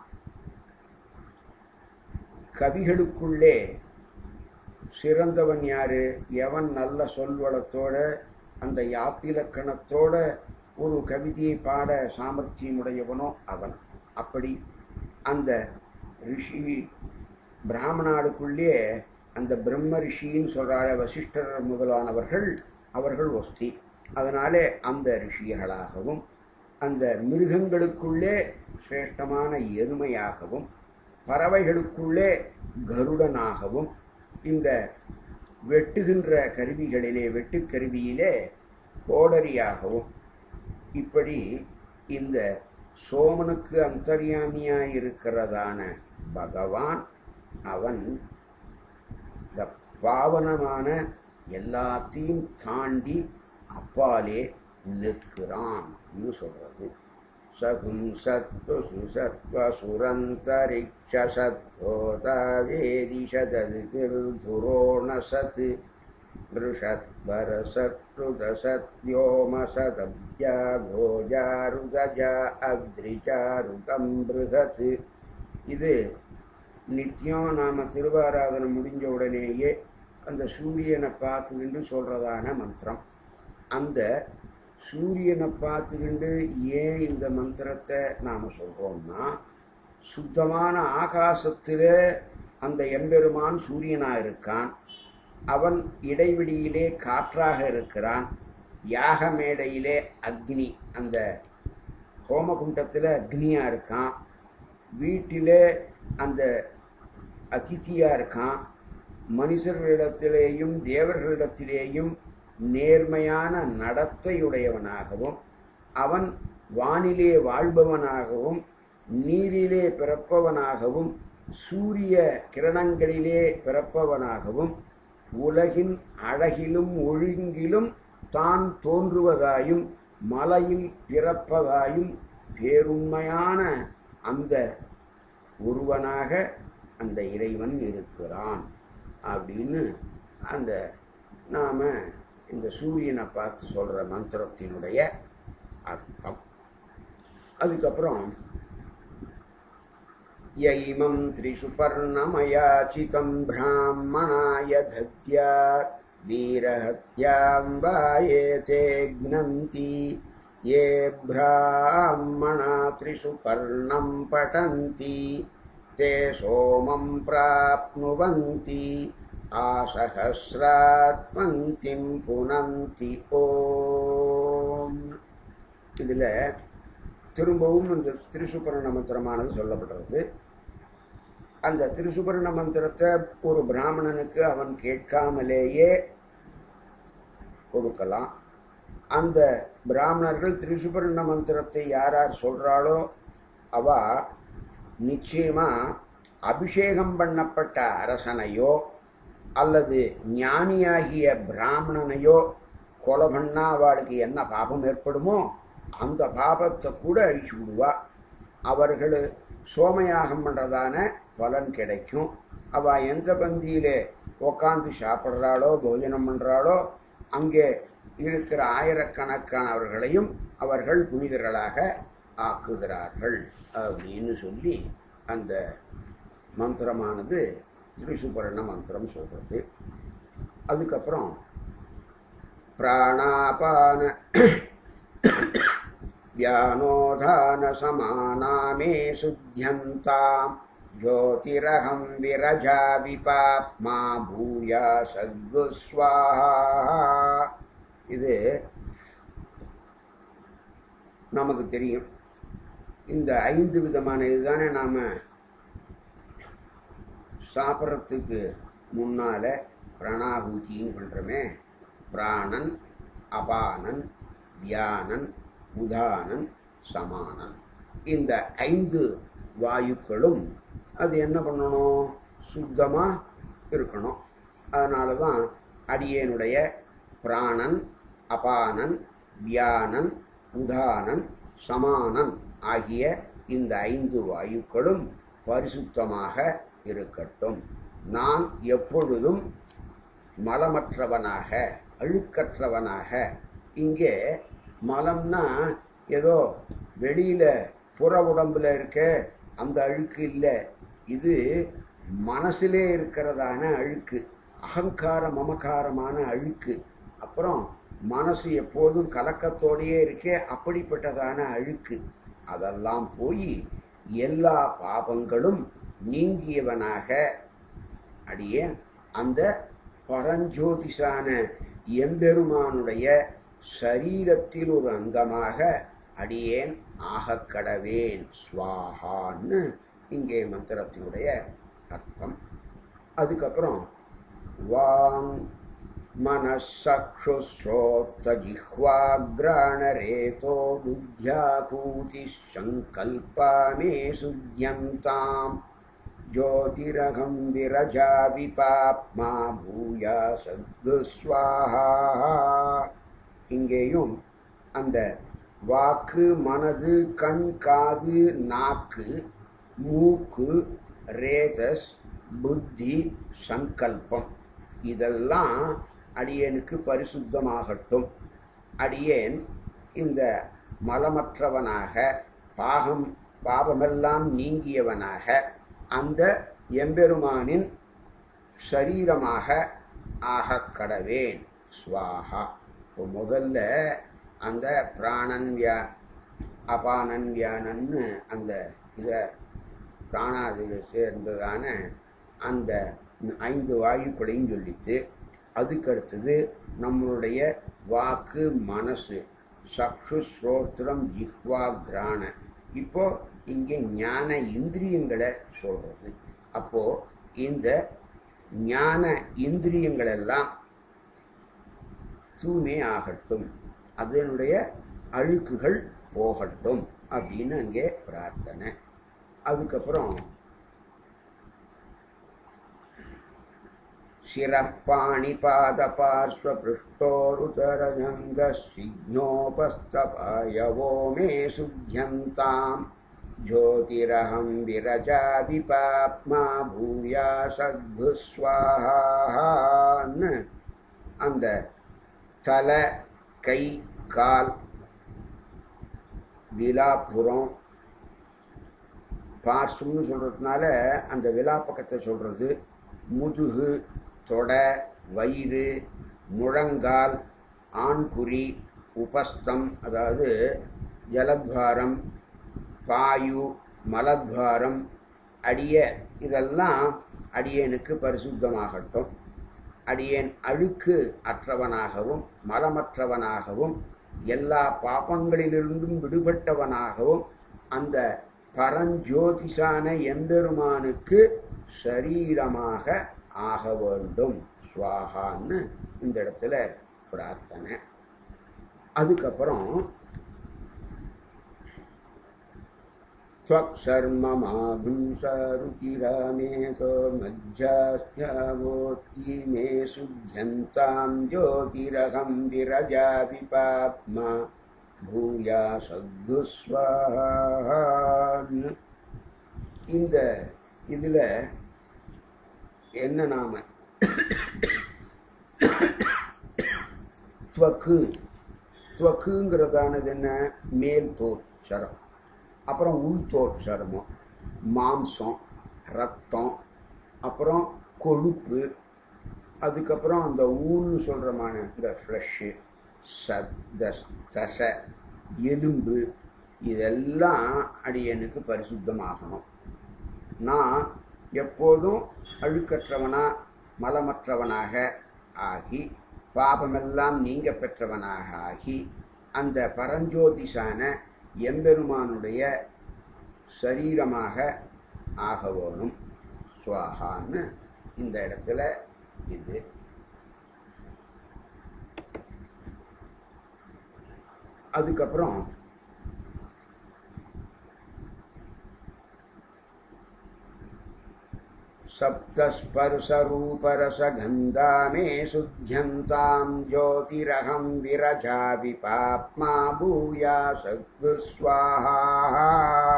Speaker 1: கவிகளுக்குள்ளே சிறந்தவன் யாரு எவன் நல்ல சொல்வளத்தோட அந்த யாப்பிலக்கணத்தோட ஒரு கவிதையை பாட சாமர்த்தியமுடையவனோ அவன் அப்படி அந்த ரிஷி பிராமணாளுக்குள்ளே அந்த பிரம்ம ரிஷின்னு சொல்கிறார வசிஷ்டர் முதலானவர்கள் அவர்கள் ஒஸ்தி அதனாலே அந்த ரிஷிகளாகவும் அந்த மிருகங்களுக்குள்ளே சிரேஷ்டமான எருமையாகவும் பறவைகளுக்குள்ளே கருடனாகவும் இந்த வெட்டுகின்ற கருவிகளிலே வெட்டுக்கருவியிலே கோடரியாகவும் இப்படி இந்த சோமனுக்கு அந்தர்யாமியாய் இருக்கிறதான பகவான் அவன் இந்த பாவனமான எல்லாத்தையும் தாண்டி அப்பாலே நிற்கிறான் சொல்றது சகும் சத்வ சுசத்வ சுரந்தரிக்ஷ சத்வோத வேதிஷதது திருதுரோண சத் ऋषद्वरसत्रुदसत्योमसतब्जा गोजारुदजा அக்ரிஜாருதம் பிருகத் இது நித்தியம் நாம் திருவாராதனை முடிஞ்ச உடனேயே அந்த சூரியனை பார்த்துக்கிண்டு சொல்கிறதான மந்திரம் அந்த சூரியனை பார்த்துக்கிண்டு ஏன் இந்த மந்திரத்தை நாம் சொல்கிறோம்னா சுத்தமான ஆகாசத்தில் அந்த எம்பெருமான் சூரியனாக இருக்கான் அவன் இடைவெளியிலே காற்றாக இருக்கிறான் யாக மேடையிலே அக்னி அந்த ஹோமகுண்டத்தில் அக்னியாக இருக்கான் வீட்டிலே அந்த அதித்தியாக இருக்கான் மனுஷர்களிடத்திலேயும் தேவர்களிடத்திலேயும் நேர்மையான நடத்தையுடையவனாகவும் அவன் வானிலே வாழ்பவனாகவும் நீரிலே பிறப்பவனாகவும் சூரிய கிரணங்களிலே பிறப்பவனாகவும் உலகின் அழகிலும் ஒழுங்கிலும் தான் தோன்றுவதாயும் மலையில் பிறப்பதாயும் பேருண்மையான அந்த ஒருவனாக அந்த இறைவன் இருக்கிறான் அப்படின்னு அந்த நாம் இந்த சூரியனை பார்த்து சொல்கிற மந்திரத்தினுடைய அர்த்தம் அதுக்கப்புறம் यैमं त्रिषुपर्णमयाचितं ब्राह्मणाय दद्यात् वीरहत्यां वायेते घ्नन्ति ये ब्राह्मणा त्रिषुपर्णं पठन्ति ते सोमं प्राप्नुवन्ति ஆசகசிராத்மந்திம் புனந்தி ஓம் இதில் திரும்பவும் இந்த திருசுபர்ண மந்திரமானது சொல்லப்படுறது அந்த திருசுபர்ண மந்திரத்தை ஒரு பிராமணனுக்கு அவன் கேட்காமலேயே கொடுக்கலாம் அந்த பிராமணர்கள் திரிசுபர்ண மந்திரத்தை யார் யார் சொல்கிறாளோ அவ நிச்சயமாக அபிஷேகம் பண்ணப்பட்ட அரசனையோ அல்லது ஞானியாகிய பிராமணனையோ கொலை பண்ணா அவளுக்கு என்ன பாபம் ஏற்படுமோ அந்த பாபத்தை கூட அழிச்சு விடுவா அவர்கள் சோமயாகம் பண்ணுறதான பலன் கிடைக்கும் அவள் எந்த பந்தியில் உக்காந்து சாப்பிட்றாளோ போஜனம் பண்ணுறாளோ அங்கே இருக்கிற ஆயிரக்கணக்கானவர்களையும் அவர்கள் புனிதர்களாக ஆக்குகிறார்கள் அப்படின்னு சொல்லி அந்த மந்திரமானது திரிசுபரண மந்திரம் சொல்கிறது அதுக்கப்புறம் பிராணாபான व्यानोधानसमानामे शुद्ध्यन्तां ज्योतिरहं विरजा विपाप्मा भूया सद्गुस्वाहा இது நமக்கு தெரியும் இந்த ஐந்து விதமான இதுதானே நாம் சாப்பிட்றதுக்கு முன்னால் பிரணாகூத்தின்னு பண்ணுறோமே பிராணன் அபானன் தியானன் உதானன் சமானன் இந்த ஐந்து வாயுக்களும் அது என்ன பண்ணணும் சுத்தமாக இருக்கணும் அதனால தான் அடியேனுடைய பிராணன் அபானன் வியானன் உதானன் சமானன் ஆகிய இந்த ஐந்து வாயுக்களும் பரிசுத்தமாக இருக்கட்டும் நான் எப்பொழுதும் மலமற்றவனாக அழுக்கற்றவனாக இங்கே மலம்னா ஏதோ வெளியில் புற உடம்புல இருக்க அந்த அழுக்கு இல்லை இது மனசிலே இருக்கிறதான அழுக்கு அகங்கார மமகாரமான அழுக்கு அப்புறம் மனசு எப்போதும் கலக்கத்தோடையே இருக்கே அப்படிப்பட்டதான அழுக்கு அதெல்லாம் போய் எல்லா பாபங்களும் நீங்கியவனாக அடியே அந்த பரஞ்சோதிஷான எம்பெருமானுடைய சரீரத்தில் ஒரு அங்கமாக அடியேன் ஆகக்கடவேன் ஸ்வாஹான்னு இங்கே மந்திரத்தினுடைய அர்த்தம் அதுக்கப்புறம் வாங் मनःसक्षुश्रोत्तजिह्वाग्राणरेतो बुद्ध्याकूतिः सङ्कल्पा मे सुध्यन्ताम् ज्योतिरहं विरजा विपाप्मा भूया சத்குஸ்வாஹா இங்கேயும் அந்த வாக்கு மனது கண் காது நாக்கு மூக்கு ரேதஸ் புத்தி சங்கல்பம் இதெல்லாம் அடியேனுக்கு பரிசுத்தமாகட்டும் அடியேன் இந்த மலமற்றவனாக பாகம் பாபமெல்லாம் நீங்கியவனாக அந்த எம்பெருமானின் சரீரமாக ஆகக் கடவேன் ஸ்வாஹா இப்போ முதல்ல அந்த பிராணன் வியா அபானன் வியானன்னு அந்த இதை பிராணாதிகள் சேர்ந்ததான அந்த ஐந்து வாயுக்களையும் சொல்லித்து அதுக்கடுத்தது நம்மளுடைய வாக்கு மனசு சக்ஷு ஸ்ரோத்திரம் ஜிஹ்வா கிராண இப்போ இங்கே ஞான இந்திரியங்களை சொல்றது அப்போ இந்த ஞான இந்திரியங்கள் எல்லாம் தூய்மை ஆகட்டும் அதனுடைய அழுக்குகள் போகட்டும் அப்படின்னு அங்கே பிரார்த்தனை அதுக்கப்புறம் शिरःपाणिपादपार्श्वपृष्ठोरुतरजङ्गसिज्ञोपस्तपायवो मे शुध्यन्ताम् ज्योतिरहं विरजा विपाप्मा भूया சத்குஸ்வாஹான்னு அந்த தலை கை கால் விலாப்புறம் பார்சும்னு சொல்கிறதுனால அந்த விலா பக்கத்தை சொல்கிறது முதுகு தொடை வயிறு முழங்கால் ஆண்குறி உபஸ்தம் அதாவது ஜலத்வாரம் பாயு மலத்வாரம் அடிய இதெல்லாம் அடியேனுக்கு பரிசுத்தமாகட்டும் அடியேன் அழுக்கு அற்றவனாகவும் மலமற்றவனாகவும் எல்லா பாப்பங்களிலிருந்தும் விடுபட்டவனாகவும் அந்த பரஞ்சோதிஷான எம்பெருமானுக்கு சரீரமாக ஆக வேண்டும் ஸ்வாகான்னு இந்த இடத்துல பிரார்த்தனை அதுக்கப்புறம் त्वक्शर्ममागुंसरुचिरामेशो मज्जास्यावोत्ति मे शुध्यन्तां ज्योतिरहं विरजा विपाप्मा भूया சத்குஸ்வான்னு இந்த இதில் என்ன நாம துவக்கு துவக்குங்கிறதானது என்ன மேல் தோல் சரம் அப்புறம் உள்தோல் சருமம் மாம்சம் ரத்தம் அப்புறம் கொழுப்பு அதுக்கப்புறம் அந்த ஊன்னு சொல்கிறமான இந்த ஃப்ளஷ்ஷு சத்த தசை எலும்பு இதெல்லாம் அடியனுக்கு பரிசுத்தமாகணும் நான் எப்போதும் அழுக்கற்றவனா மலமற்றவனாக ஆகி பாபமெல்லாம் நீங்க பெற்றவனாக ஆகி அந்த பரஞ்சோதிஷான எம்பெருமானுடைய சரீரமாக ஆக வேணும் சுவாகான்னு இந்த இடத்துல இது அதுக்கப்புறம் सप्तस्पर्शरूपरसगन्धा मे शुध्यन्तां ज्योतिरहं विरजा विपाप्मा भूया சத்குஸ்வாஹா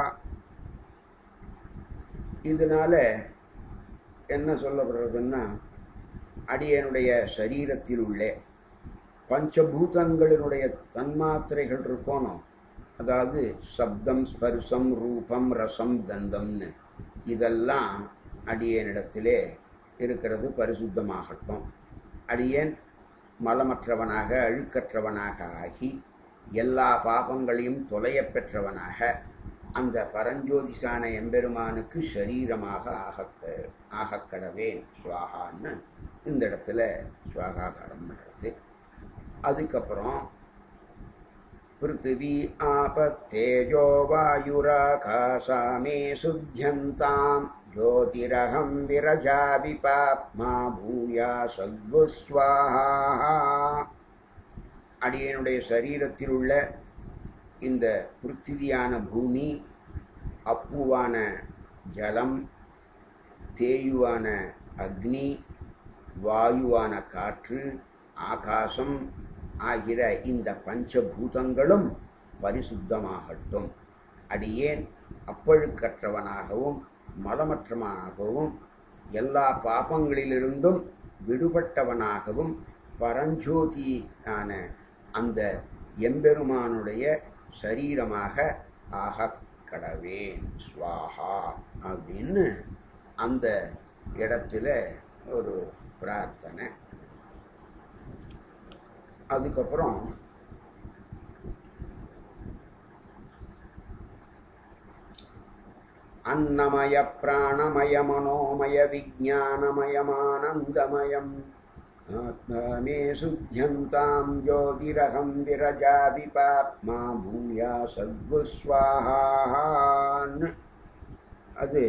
Speaker 1: இதனால என்ன சொல்லப்படுறதுன்னா அடியனுடைய சரீரத்தில் உள்ள பஞ்சபூதங்களினுடைய தன்மாத்திரைகள் இருக்கணும் அதாவது சப்தம் ஸ்பர்சம் ரூபம் ரசம் கந்தம்னு இதெல்லாம் அடியேனிடத்திலே இருக்கிறது பரிசுத்தமாகட்டும் அடியேன் மலமற்றவனாக அழுக்கற்றவனாக ஆகி எல்லா பாபங்களையும் தொலையப் பெற்றவனாக அந்த பரஞ்சோதிசான எம்பெருமானுக்கு சரீரமாக ஆகக்க ஆகக்கடவேன் சுவாகான்னு இந்த இடத்துல சுவாகாகாரம் பண்ணுறது அதுக்கப்புறம் பிருத்திவி ஆபஸ்தேஜோ வாயுராகாசா மே சுத்தியந்தாம் ஜோதிரகம் விரஜாபி பாப்மா பூயா சத்குஸ்வாஹா அடியனுடைய சரீரத்தில் உள்ள இந்த பிருத்திவியான பூமி அப்புவான ஜலம் தேயுவான அக்னி வாயுவான காற்று ஆகாசம் ஆகிற இந்த பஞ்சபூதங்களும் பரிசுத்தமாகட்டும் அடியேன் அப்பழுக்கற்றவனாகவும் மலமற்றவனாகவும் எல்லா பாபங்களிலிருந்தும் விடுபட்டவனாகவும் பரஞ்சோதியான அந்த எம்பெருமானுடைய சரீரமாக ஆகக் கடவேன் ஸ்வாஹா அப்படின்னு அந்த இடத்துல ஒரு பிரார்த்தனை அதுக்கப்புறம் அன்னமய பிராணமய மனோமய விஜானமயமானந்தமயம் ஆத்மாமே சுத்தியந்தாம் ஜோதிரகம் விரஜாபி பாப்மா பூயா சத்குஸ்வாஹான்னு அது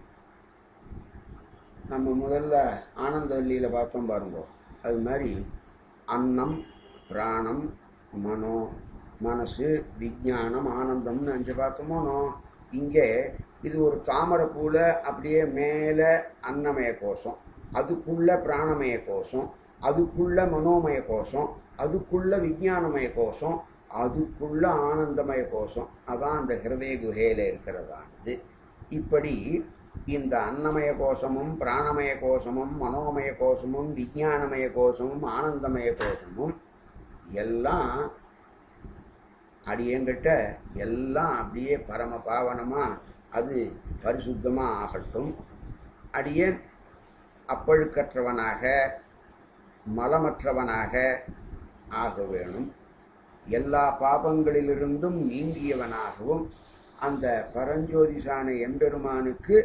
Speaker 1: நம்ம முதல்ல ஆனந்தவல்லியில் பார்த்தோம் பாருங்க அது மாதிரி அன்னம் பிராணம் மனோ மனசு விஜானம் ஆனந்தம்னு அஞ்சு பார்த்தோமோனோ இங்கே இது ஒரு தாமரை பூவில் அப்படியே மேலே அன்னமய கோஷம் அதுக்குள்ள பிராணமய கோஷம் அதுக்குள்ள மனோமய கோஷம் அதுக்குள்ள விஜயானமய கோஷம் அதுக்குள்ள ஆனந்தமய கோஷம் அதான் அந்த ஹிருதய குகையில் இருக்கிறதானது இப்படி இந்த அன்னமய கோஷமும் பிராணமய கோஷமும் மனோமய கோஷமும் விஜயானமய கோஷமும் ஆனந்தமய கோஷமும் எல்லாம் அடியங்கிட்ட எல்லாம் அப்படியே பரம பாவனமாக அது பரிசுத்தமாக ஆகட்டும் அடியேன் அப்பழுக்கற்றவனாக மலமற்றவனாக ஆக வேணும் எல்லா பாபங்களிலிருந்தும் நீங்கியவனாகவும் அந்த பரஞ்சோதிசான எம்பெருமானுக்கு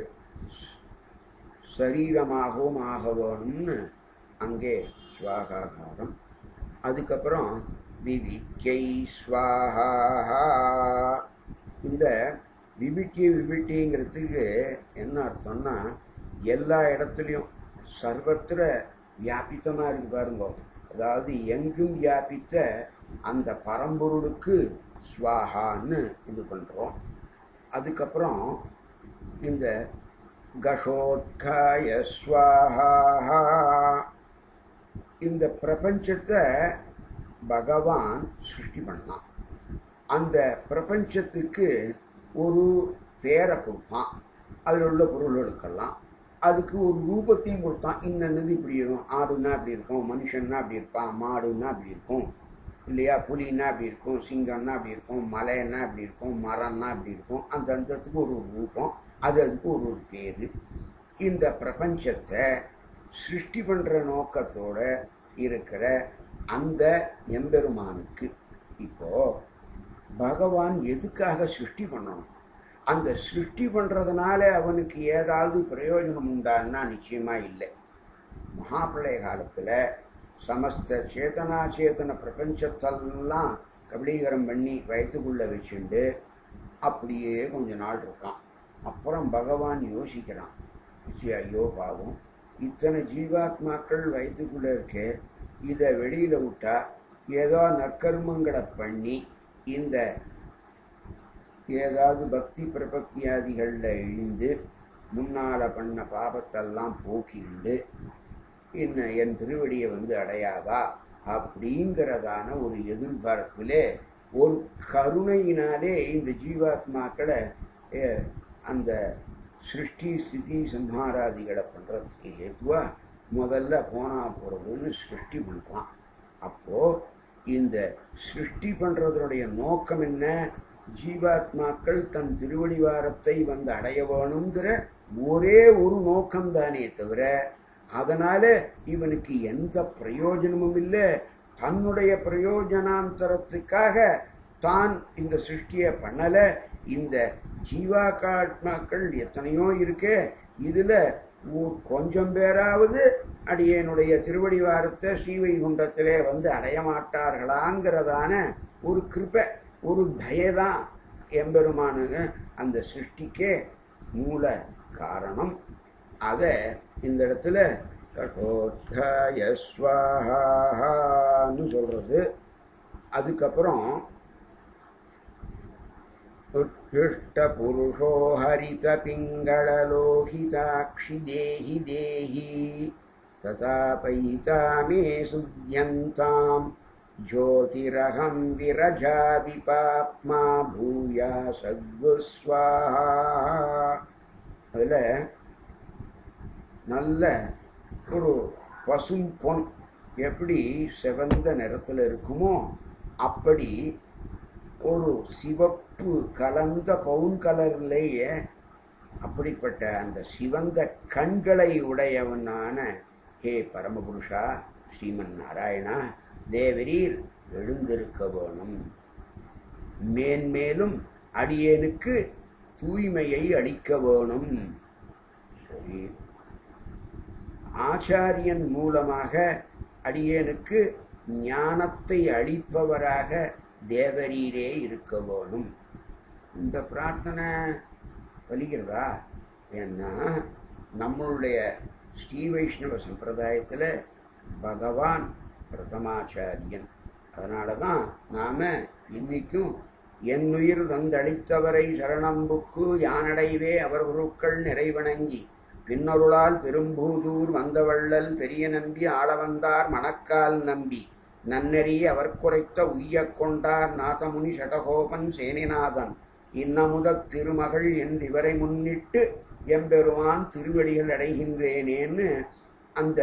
Speaker 1: சரீரமாகவும் ஆக வேணும்னு அங்கே ஸ்வாகாகாரம் அதுக்கப்புறம் விவிக்கை ஸ்வாஹா இந்த விபிட்டி விபிட்டிங்கிறதுக்கு என்ன அர்த்தம்னா எல்லா இடத்துலையும் சர்வத்திர வியாபித்தமாக இருக்கு பாருங்க அதாவது எங்கும் வியாபித்த அந்த பரம்பொருளுக்கு ஸ்வாஹான்னு இது பண்ணுறோம் அதுக்கப்புறம் இந்த கஷோட்காய ஸ்வாஹா இந்த பிரபஞ்சத்தை பகவான் சிருஷ்டி பண்ணான் அந்த பிரபஞ்சத்துக்கு ஒரு பேரை கொடுத்தான் அதில் உள்ள பொருள்களுக்கெல்லாம் அதுக்கு ஒரு ரூபத்தையும் கொடுத்தான் இன்னது இப்படி இருக்கும் ஆடுன்னா அப்படி இருக்கும் மனுஷன்னா அப்படி இருப்பான் மாடுன்னா அப்படி இருக்கும் இல்லையா புலின்னா அப்படி இருக்கும் சிங்கம்னா அப்படி இருக்கும் மலைன்னா அப்படி இருக்கும் மரம்னா அப்படி இருக்கும் அந்த அந்தத்துக்கு ஒரு ஒரு ரூபம் அது அதுக்கு ஒரு ஒரு பேர் இந்த பிரபஞ்சத்தை சிருஷ்டி பண்ணுற நோக்கத்தோட இருக்கிற அந்த எம்பெருமானுக்கு இப்போ பகவான் எதுக்காக சிருஷ்டி பண்ணணும் அந்த சிருஷ்டி பண்ணுறதுனால அவனுக்கு ஏதாவது பிரயோஜனம் உண்டான்னா நிச்சயமாக இல்லை மகாபிரளய காலத்தில் சமஸ்த சேதனா சேதன பிரபஞ்சத்தெல்லாம் கபலீகரம் பண்ணி வயிற்றுக்குள்ளே வச்சுண்டு அப்படியே கொஞ்ச நாள் இருக்கான் அப்புறம் பகவான் யோசிக்கிறான் சரி, ஐயோ பாவம் இத்தனை ஜீவாத்மாக்கள் வயிற்றுக்குள்ளே இருக்கே இதை வெளியில் விட்டா ஏதோ நற்கர்மங்களை பண்ணி இந்த ஏதாவது பக்தி பிரபக்தியாதிகளில் இழிந்து முன்னால் பண்ண பாபத்தெல்லாம் போக்கிண்டு இன்னும் என் திருவடியை வந்து அடையாதா அப்படிங்கிறதான ஒரு எதிர்பார்ப்பிலே ஒரு கருணையினாலே இந்த ஜீவாத்மாக்களை அஹ், அந்த சிருஷ்டி ஸ்திதி சம்ஹாராதிகளை பண்ணுறதுக்கு ஏதுவாக முதல்ல போனா போகிறதுன்னு சிருஷ்டி பண்ணுறான் அப்போது இந்த சிருஷ்டி பண்ணுறதனுடைய நோக்கம் என்ன ஜீவாத்மாக்கள் தன் திருவடிவாரத்தை வந்து அடைய வேணுங்கிற ஒரே ஒரு நோக்கம்தானே தவிர அதனால இவனுக்கு எந்த பிரயோஜனமும் இல்லை தன்னுடைய பிரயோஜனாந்தரத்துக்காக தான் இந்த சிருஷ்டியை பண்ணலை இந்த ஜீவாக்காத்மாக்கள் எத்தனையோ இருக்கே இதில் ஒரு கொஞ்சம் பேராவது அடியனுடைய திருவடிவாரத்தை ஸ்ரீவைகுண்டத்திலே வந்து அடைய மாட்டார்களாங்கிறதான ஒரு கிருபை ஒரு தயதான் எம்பெருமானுங்க அந்த சிருஷ்டிக்கே மூல காரணம் அதை இந்த இடத்துல கடோத்காய ஸ்வாஹான்னு சொல்றது அதுக்கப்புறம் उत्कृष्टपुरुषो हरितपिङ्गळलोहिताक्षि देहि देहि तथापयिता मे सुद्यन्तां ज्योतिरहं विरजा विपाप्मा भूया सद्गुस्वाहा அதில் நல்ல ஒரு பசும் பொன் எப்படி செவந்த நிறத்தில் இருக்குமோ அப்படி ஒரு சிவப்பு கலந்த பவுன் கலர்லேயே அப்படிப்பட்ட அந்த சிவந்த கண்களை உடையவனான ஹே பரமபுருஷா ஸ்ரீமன் நாராயணா தேவரீர் எழுந்திருக்க வேணும் மேன்மேலும் அடியேனுக்கு தூய்மையை அளிக்க வேணும் சரி ஆச்சாரியன் மூலமாக அடியேனுக்கு ஞானத்தை அளிப்பவராக தேவரீரே இருக்க வேணும் இந்த பிரார்த்தனை வலிக்கிறதா ஏன்னா நம்மளுடைய ஸ்ரீ வைஷ்ணவ சம்பிரதாயத்தில் பகவான் பிரதமாச்சாரியன் அதனால தான் நாம் இன்னைக்கும் என்னுயிர் தந்தளித்தவரை சரணம்புக்கு யானடைவே அவர் குருக்கள் நிறைவணங்கி பின்னருளால் பெரும்பூதூர் வந்தவள்ளல் பெரிய நம்பி ஆளவந்தார் மணக்கால் நம்பி நன்னெறி அவர் குறைத்த உய்யக் கொண்டார் நாதமுனி சடகோபன் சேனிநாதன் இன்னமுதத் திருமகள் என்று இவரை முன்னிட்டு எம்பெருமான் திருவடிகள் அடைகின்றேனேன்னு அந்த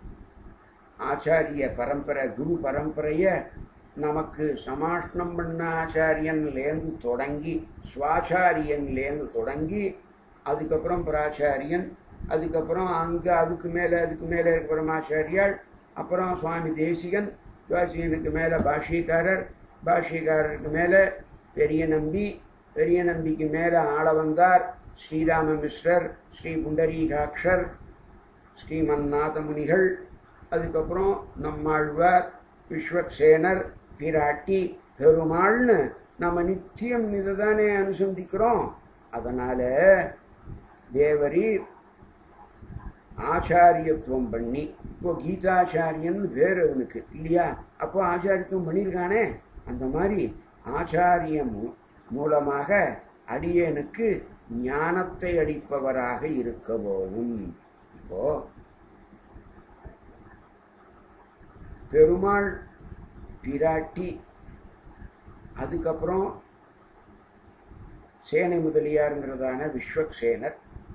Speaker 1: ஆச்சாரிய பரம்பரை குரு பரம்பரையை நமக்கு சமாஷ்ணம் பண்ண ஆச்சாரியன்லேருந்து தொடங்கி சுவாச்சாரியன்லேருந்து தொடங்கி அதுக்கப்புறம் பிராச்சாரியன் அதுக்கப்புறம் அங்கே அதுக்கு மேலே அதுக்கு மேலே இருக்கிற பரமாச்சாரியால் அப்புறம் சுவாமி தேசிகன் தேசிகனுக்கு மேலே பாஷ்யக்காரர் பாஷ்யக்காரருக்கு மேலே பெரிய நம்பி பெரிய நம்பிக்கு மேலே ஆள வந்தார் ஸ்ரீராம மிஸ்ரர் ஸ்ரீ புண்டரீகாட்சர் ஸ்ரீமன்னாத முனிகள் அதுக்கப்புறம் நம்மாழ்வார் விஸ்வக்சேனர் பிராட்டி பெருமாள்னு நம்ம நித்தியம் இதை தானே அனுசந்திக்கிறோம் அதனால் தேவரீர் ஆச்சாரியத்துவம் பண்ணி இப்போ கீதாச்சாரியன் வேறு அவனுக்கு இல்லையா அப்போ ஆச்சாரியத்துவம் பண்ணியிருக்கானே அந்த மாதிரி ஆச்சாரியம் மூ- மூலமாக அடியேனுக்கு ஞானத்தை அளிப்பவராக இருக்க வேணும் இப்போ பெருமாள் பிராட்டி அதுக்கப்புறம் சேனை முதலியாருங்கிறதான விஸ்வக்சேனர்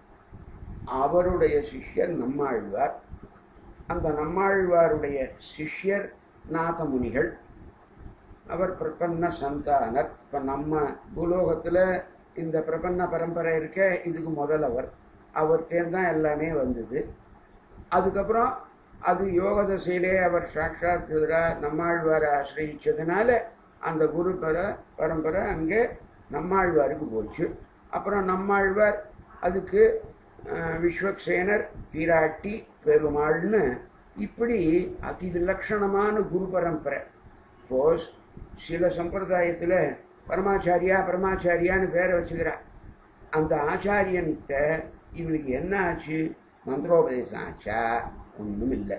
Speaker 1: அவருடைய சிஷ்யர் நம்மாழ்வார் அந்த நம்மாழ்வாருடைய சிஷ்யர் நாதமுனிகள் அவர் பிரபன்ன சந்தானர் இப்போ நம்ம பூலோகத்தில் இந்த பிரபன்ன பரம்பரை இருக்க இதுக்கு முதலவர் அவர்கிட்டேருந்து தான் எல்லாமே வந்தது அதுக்கப்புறம் அது யோக தசையிலே அவர் சாட்சாத்கிருதரா நம்மாழ்வாரை ஆசிரியிச்சதுனால அந்த குரு பர பரம்பரை அங்கே நம்மாழ்வாருக்கு போச்சு அப்புறம் நம்மாழ்வார் அதுக்கு அஹ், விஸ்வக்சேனர் பிராட்டி பெருமாள்னு இப்படி அதி விலட்சணமான குரு பரம்பரை இப்போ சில சம்பிரதாயத்தில் பரமாச்சாரியா பரமாச்சாரியான்னு பேரை வச்சுக்கிறா அந்த ஆச்சாரியன்கிட்ட இவனுக்கு என்ன ஆச்சு மந்திரோபதேசம் ஆச்சா ஒன்றும் இல்லை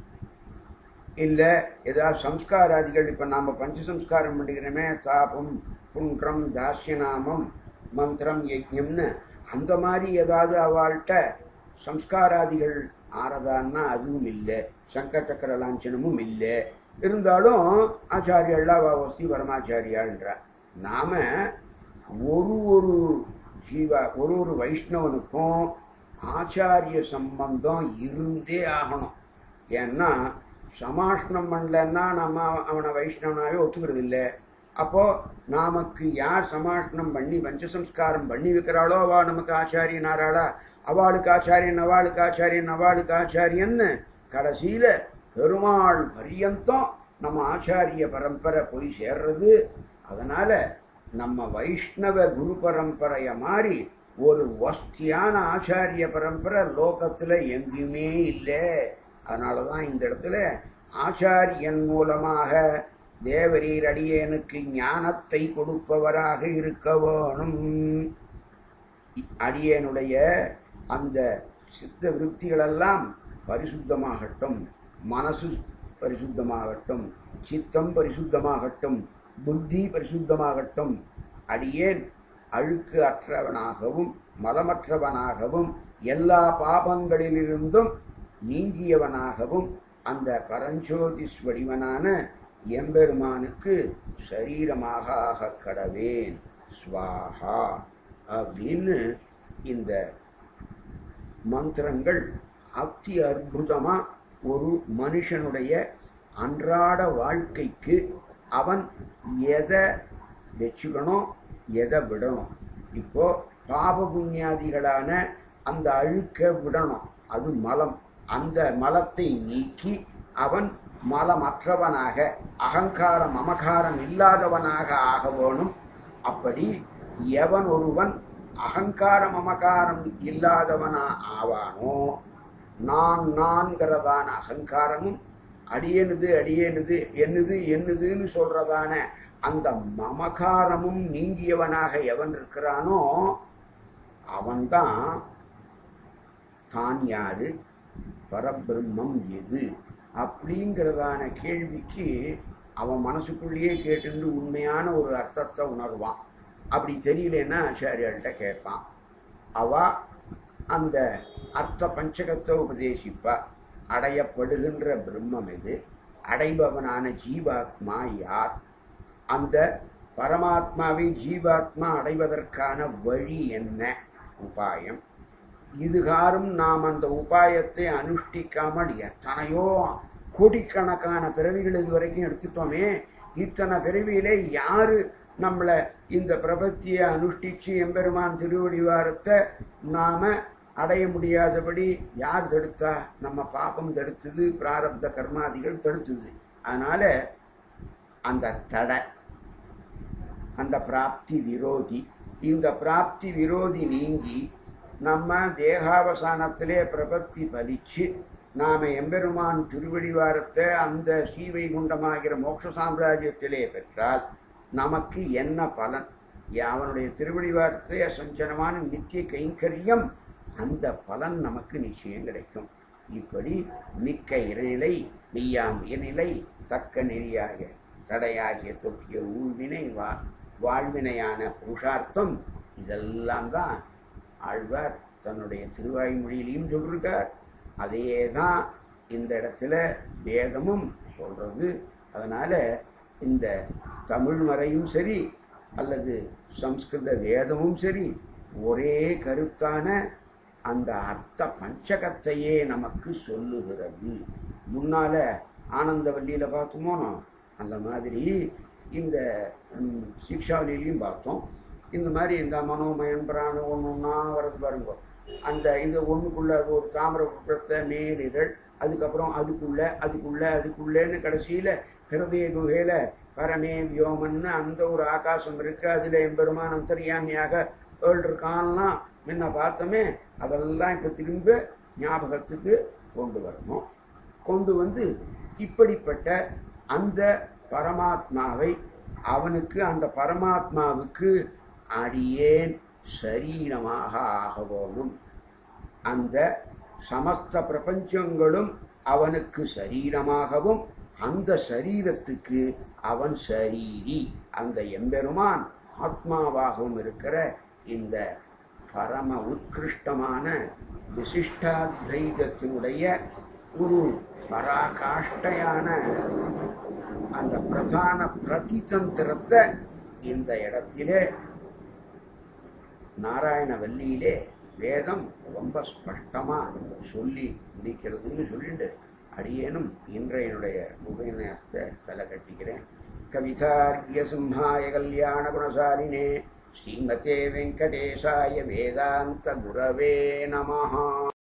Speaker 1: இல்லை ஏதாவது சம்ஸ்காராதிகள் இப்போ நாம் பஞ்சசம்ஸ்காரம் பண்ணிக்கிறோமே தாபம் புன்றம் தாஸ்யநாமம் மந்திரம் யஜ்யம்னு அந்த மாதிரி ஏதாவது அவள்கிட்ட சம்ஸ்காராதிகள் ஆறதான்னா அதுவும் இல்லை சங்க சக்கர லாஞ்சனமும் இல்லை இருந்தாலும் ஆச்சாரியல்லா வஸ்தி பரமாச்சாரியான்றா நாம ஒரு ஒரு ஜீவா ஒரு ஒரு வைஷ்ணவனுக்கும் ஆச்சாரிய சம்பந்தம் இருந்தே ஆகணும் ஏன்னா சமாஷ்ணம் பண்ணலன்னா நம்ம அவனை வைஷ்ணவனாவே ஒத்துக்கிறது இல்லை அப்போ நமக்கு யார் சமாஷ்ணம் பண்ணி பஞ்சசம்ஸ்காரம் பண்ணி வைக்கிறாளோ அவள் நமக்கு ஆச்சாரியன் ஆறாளா அவளுக்கு ஆச்சாரியன் அவளுக்கு ஆச்சாரியன் அவளுக்கு ஆச்சாரியன்னு கடைசியில பெருமாள் பரியந்தம் நம்ம ஆச்சாரிய பரம்பரை போய் சேர்றது அதனால நம்ம வைஷ்ணவ குரு பரம்பரைய மாதிரி ஒரு வஸ்தியான ஆச்சாரிய பரம்பரை லோகத்துல எங்கேயுமே இல்லை அதனால தான் இந்த இடத்துல ஆச்சாரியன் மூலமாக தேவரீர் அடியேனுக்கு ஞானத்தை கொடுப்பவராக இருக்க வேணும் அடியேனுடைய அந்த சித்த விருத்திகளெல்லாம் பரிசுத்தமாகட்டும் மனசு பரிசுத்தமாகட்டும் சித்தம் பரிசுத்தமாகட்டும் புத்தி பரிசுத்தமாகட்டும் அடியேன் அழுக்கு அற்றவனாகவும் மலமற்றவனாகவும் எல்லா பாபங்களிலிருந்தும் நீங்கியவனாகவும் அந்த பரஞ்சோதிஸ் வடிவனான எம்பெருமானுக்கு சரீரமாக ஆக கடவேன் ஸ்வாஹா அப்படின்னு இந்த மந்திரங்கள் அத்தி அற்புதமா ஒரு மனுஷனுடைய அன்றாட வாழ்க்கைக்கு அவன் எதை வச்சுக்கணும் எதை விடணும் இப்போ பாப புண்ணியாதிகளான அந்த அழுக்க விடணும் அது மலம் அந்த மலத்தை நீக்கி அவன் மலமற்றவனாக அகங்காரம் மமகாரம் இல்லாதவனாக ஆக வேணும் அப்படி எவன் ஒருவன் அகங்கார மமகாரம் இல்லாதவனா ஆவானோ நான் நான்கிறதான அகங்காரமும் அடியனுது அடியனுது என்னது என்னதுன்னு சொல்றதான அந்த மமகாரமும் நீங்கியவனாக எவன் இருக்கிறானோ அவன்தான் தான் யாரு பரபிரம்மம் எது அப்படிங்கிறதான கேள்விக்கு அவன் மனசுக்குள்ளேயே கேட்டுண்டு உண்மையான ஒரு அர்த்தத்தை உணர்வான் அப்படி தெரியலன்னா ஆச்சாரியாள்கிட்ட கேட்பான் அவ அந்த அர்த்த பஞ்சகத்தை உபதேசிப்பா அடையப்படுகின்ற பிரம்மம் எது அடைபவனான ஜீவாத்மா யார் அந்த பரமாத்மாவை ஜீவாத்மா அடைவதற்கான வழி என்ன உபாயம் இதுகாரும் நாம் அந்த உபாயத்தை அனுஷ்டிக்காமல் எத்தனையோ கோடிக்கணக்கான பிறவிகள் இதுவரைக்கும் எடுத்துட்டோமே இத்தனை பிறவியிலே யாரு நம்மளை இந்த பிரபத்தியை அனுஷ்டிச்சு எம்பெருமான் திருவடிவாரத்தை நாம அடைய முடியாதபடி யார் தடுத்தா நம்ம பாபம் தடுத்தது பிராரப்த கர்மாதிகள் தடுத்தது அதனால அந்த தடை அந்த பிராப்தி விரோதி இந்த பிராப்தி விரோதி நீங்கி நம்ம தேகாவசானத்திலே பிரபத்தி பலிச்சு நாம எம்பெருமான் திருவடிவாரத்தை அந்த ஸ்ரீவைகுண்டமாகிற மோட்ச சாம்ராஜ்யத்திலே பெற்றால் நமக்கு என்ன பலன் அவனுடைய திருவடிவாரத்தை அசஞ்சனமான நித்திய கைங்கரியம் அந்த பலன் நமக்கு நிச்சயம் கிடைக்கும் இப்படி மிக்க இறைநிலை மெய்யாம் இயநிலை தக்க நெறியாக தடையாகிய தொக்கிய ஊழ்வினை வா வாழ்வினையான புருஷார்த்தம் இதெல்லாம் தான் ஆழ்வார் தன்னுடைய திருவாய்மொழியிலையும் சொல்லிருக்கார் அதே தான் இந்த இடத்துல வேதமும் சொல்றது அதனால இந்த தமிழ் மறையும் சரி அல்லது சம்ஸ்கிருத வேதமும் சரி ஒரே கருத்தான அந்த அர்த்த பஞ்சகத்தையே நமக்கு சொல்லுகிறது முன்னால ஆனந்தவல்லியில பார்த்தோமோனோ அந்த மாதிரி இந்த ம், சிக்ஷாவலியிலையும் பார்த்தோம் இந்த மாதிரி இந்த மனோமயன் பிராணம் ஒன்று ஒன்றா வரது பாருங்க அந்த இது ஒன்றுக்குள்ள அது ஒரு தாமிரபுரத்தை மேல் இதழ் அதுக்கப்புறம் அதுக்குள்ள அதுக்குள்ள அதுக்குள்ளேன்னு கடைசியில் ஹிருதய குகையில் பரமே வியோமன்னு அந்த ஒரு ஆகாசம் இருக்கு அதில் எம்பெருமான் அந்தரியாமியாக ஏழு இருக்கான்லாம் முன்ன பார்த்தோமே அதெல்லாம் இப்போ திரும்ப ஞாபகத்துக்கு கொண்டு வரணும் கொண்டு வந்து இப்படிப்பட்ட அந்த பரமாத்மாவை அவனுக்கு அந்த பரமாத்மாவுக்கு அடியேன் சரீரமாக ஆக வேணும் அந்த சமஸ்த பிரபஞ்சங்களும் அவனுக்கு சரீரமாகவும் அந்த சரீரத்துக்கு அவன் சரீரி அந்த எம்பெருமான் ஆத்மாவாகவும் இருக்கிற இந்த பரம உத்கிருஷ்டமான விசிஷ்டாத்வைதத்தினுடைய ஒரு பராகாஷ்டையான அந்த பிரதான பிரதிதந்திரத்தை இந்த இடத்திலே நாராயணவல்லியிலே வேதம் ரொம்ப ஸ்பஷ்டமா சொல்லி முடிக்கிறதுன்னு சொல்லிட்டு அடியேனும் இன்றையனுடைய உபன்யாசத்தை தலை கட்டிக்கிறேன் கவிதார்க்கிய சிம்ஹாய கல்யாண குணசாலினே ஸ்ரீமதே வெங்கடேசாய வேதாந்த குரவே நமஹா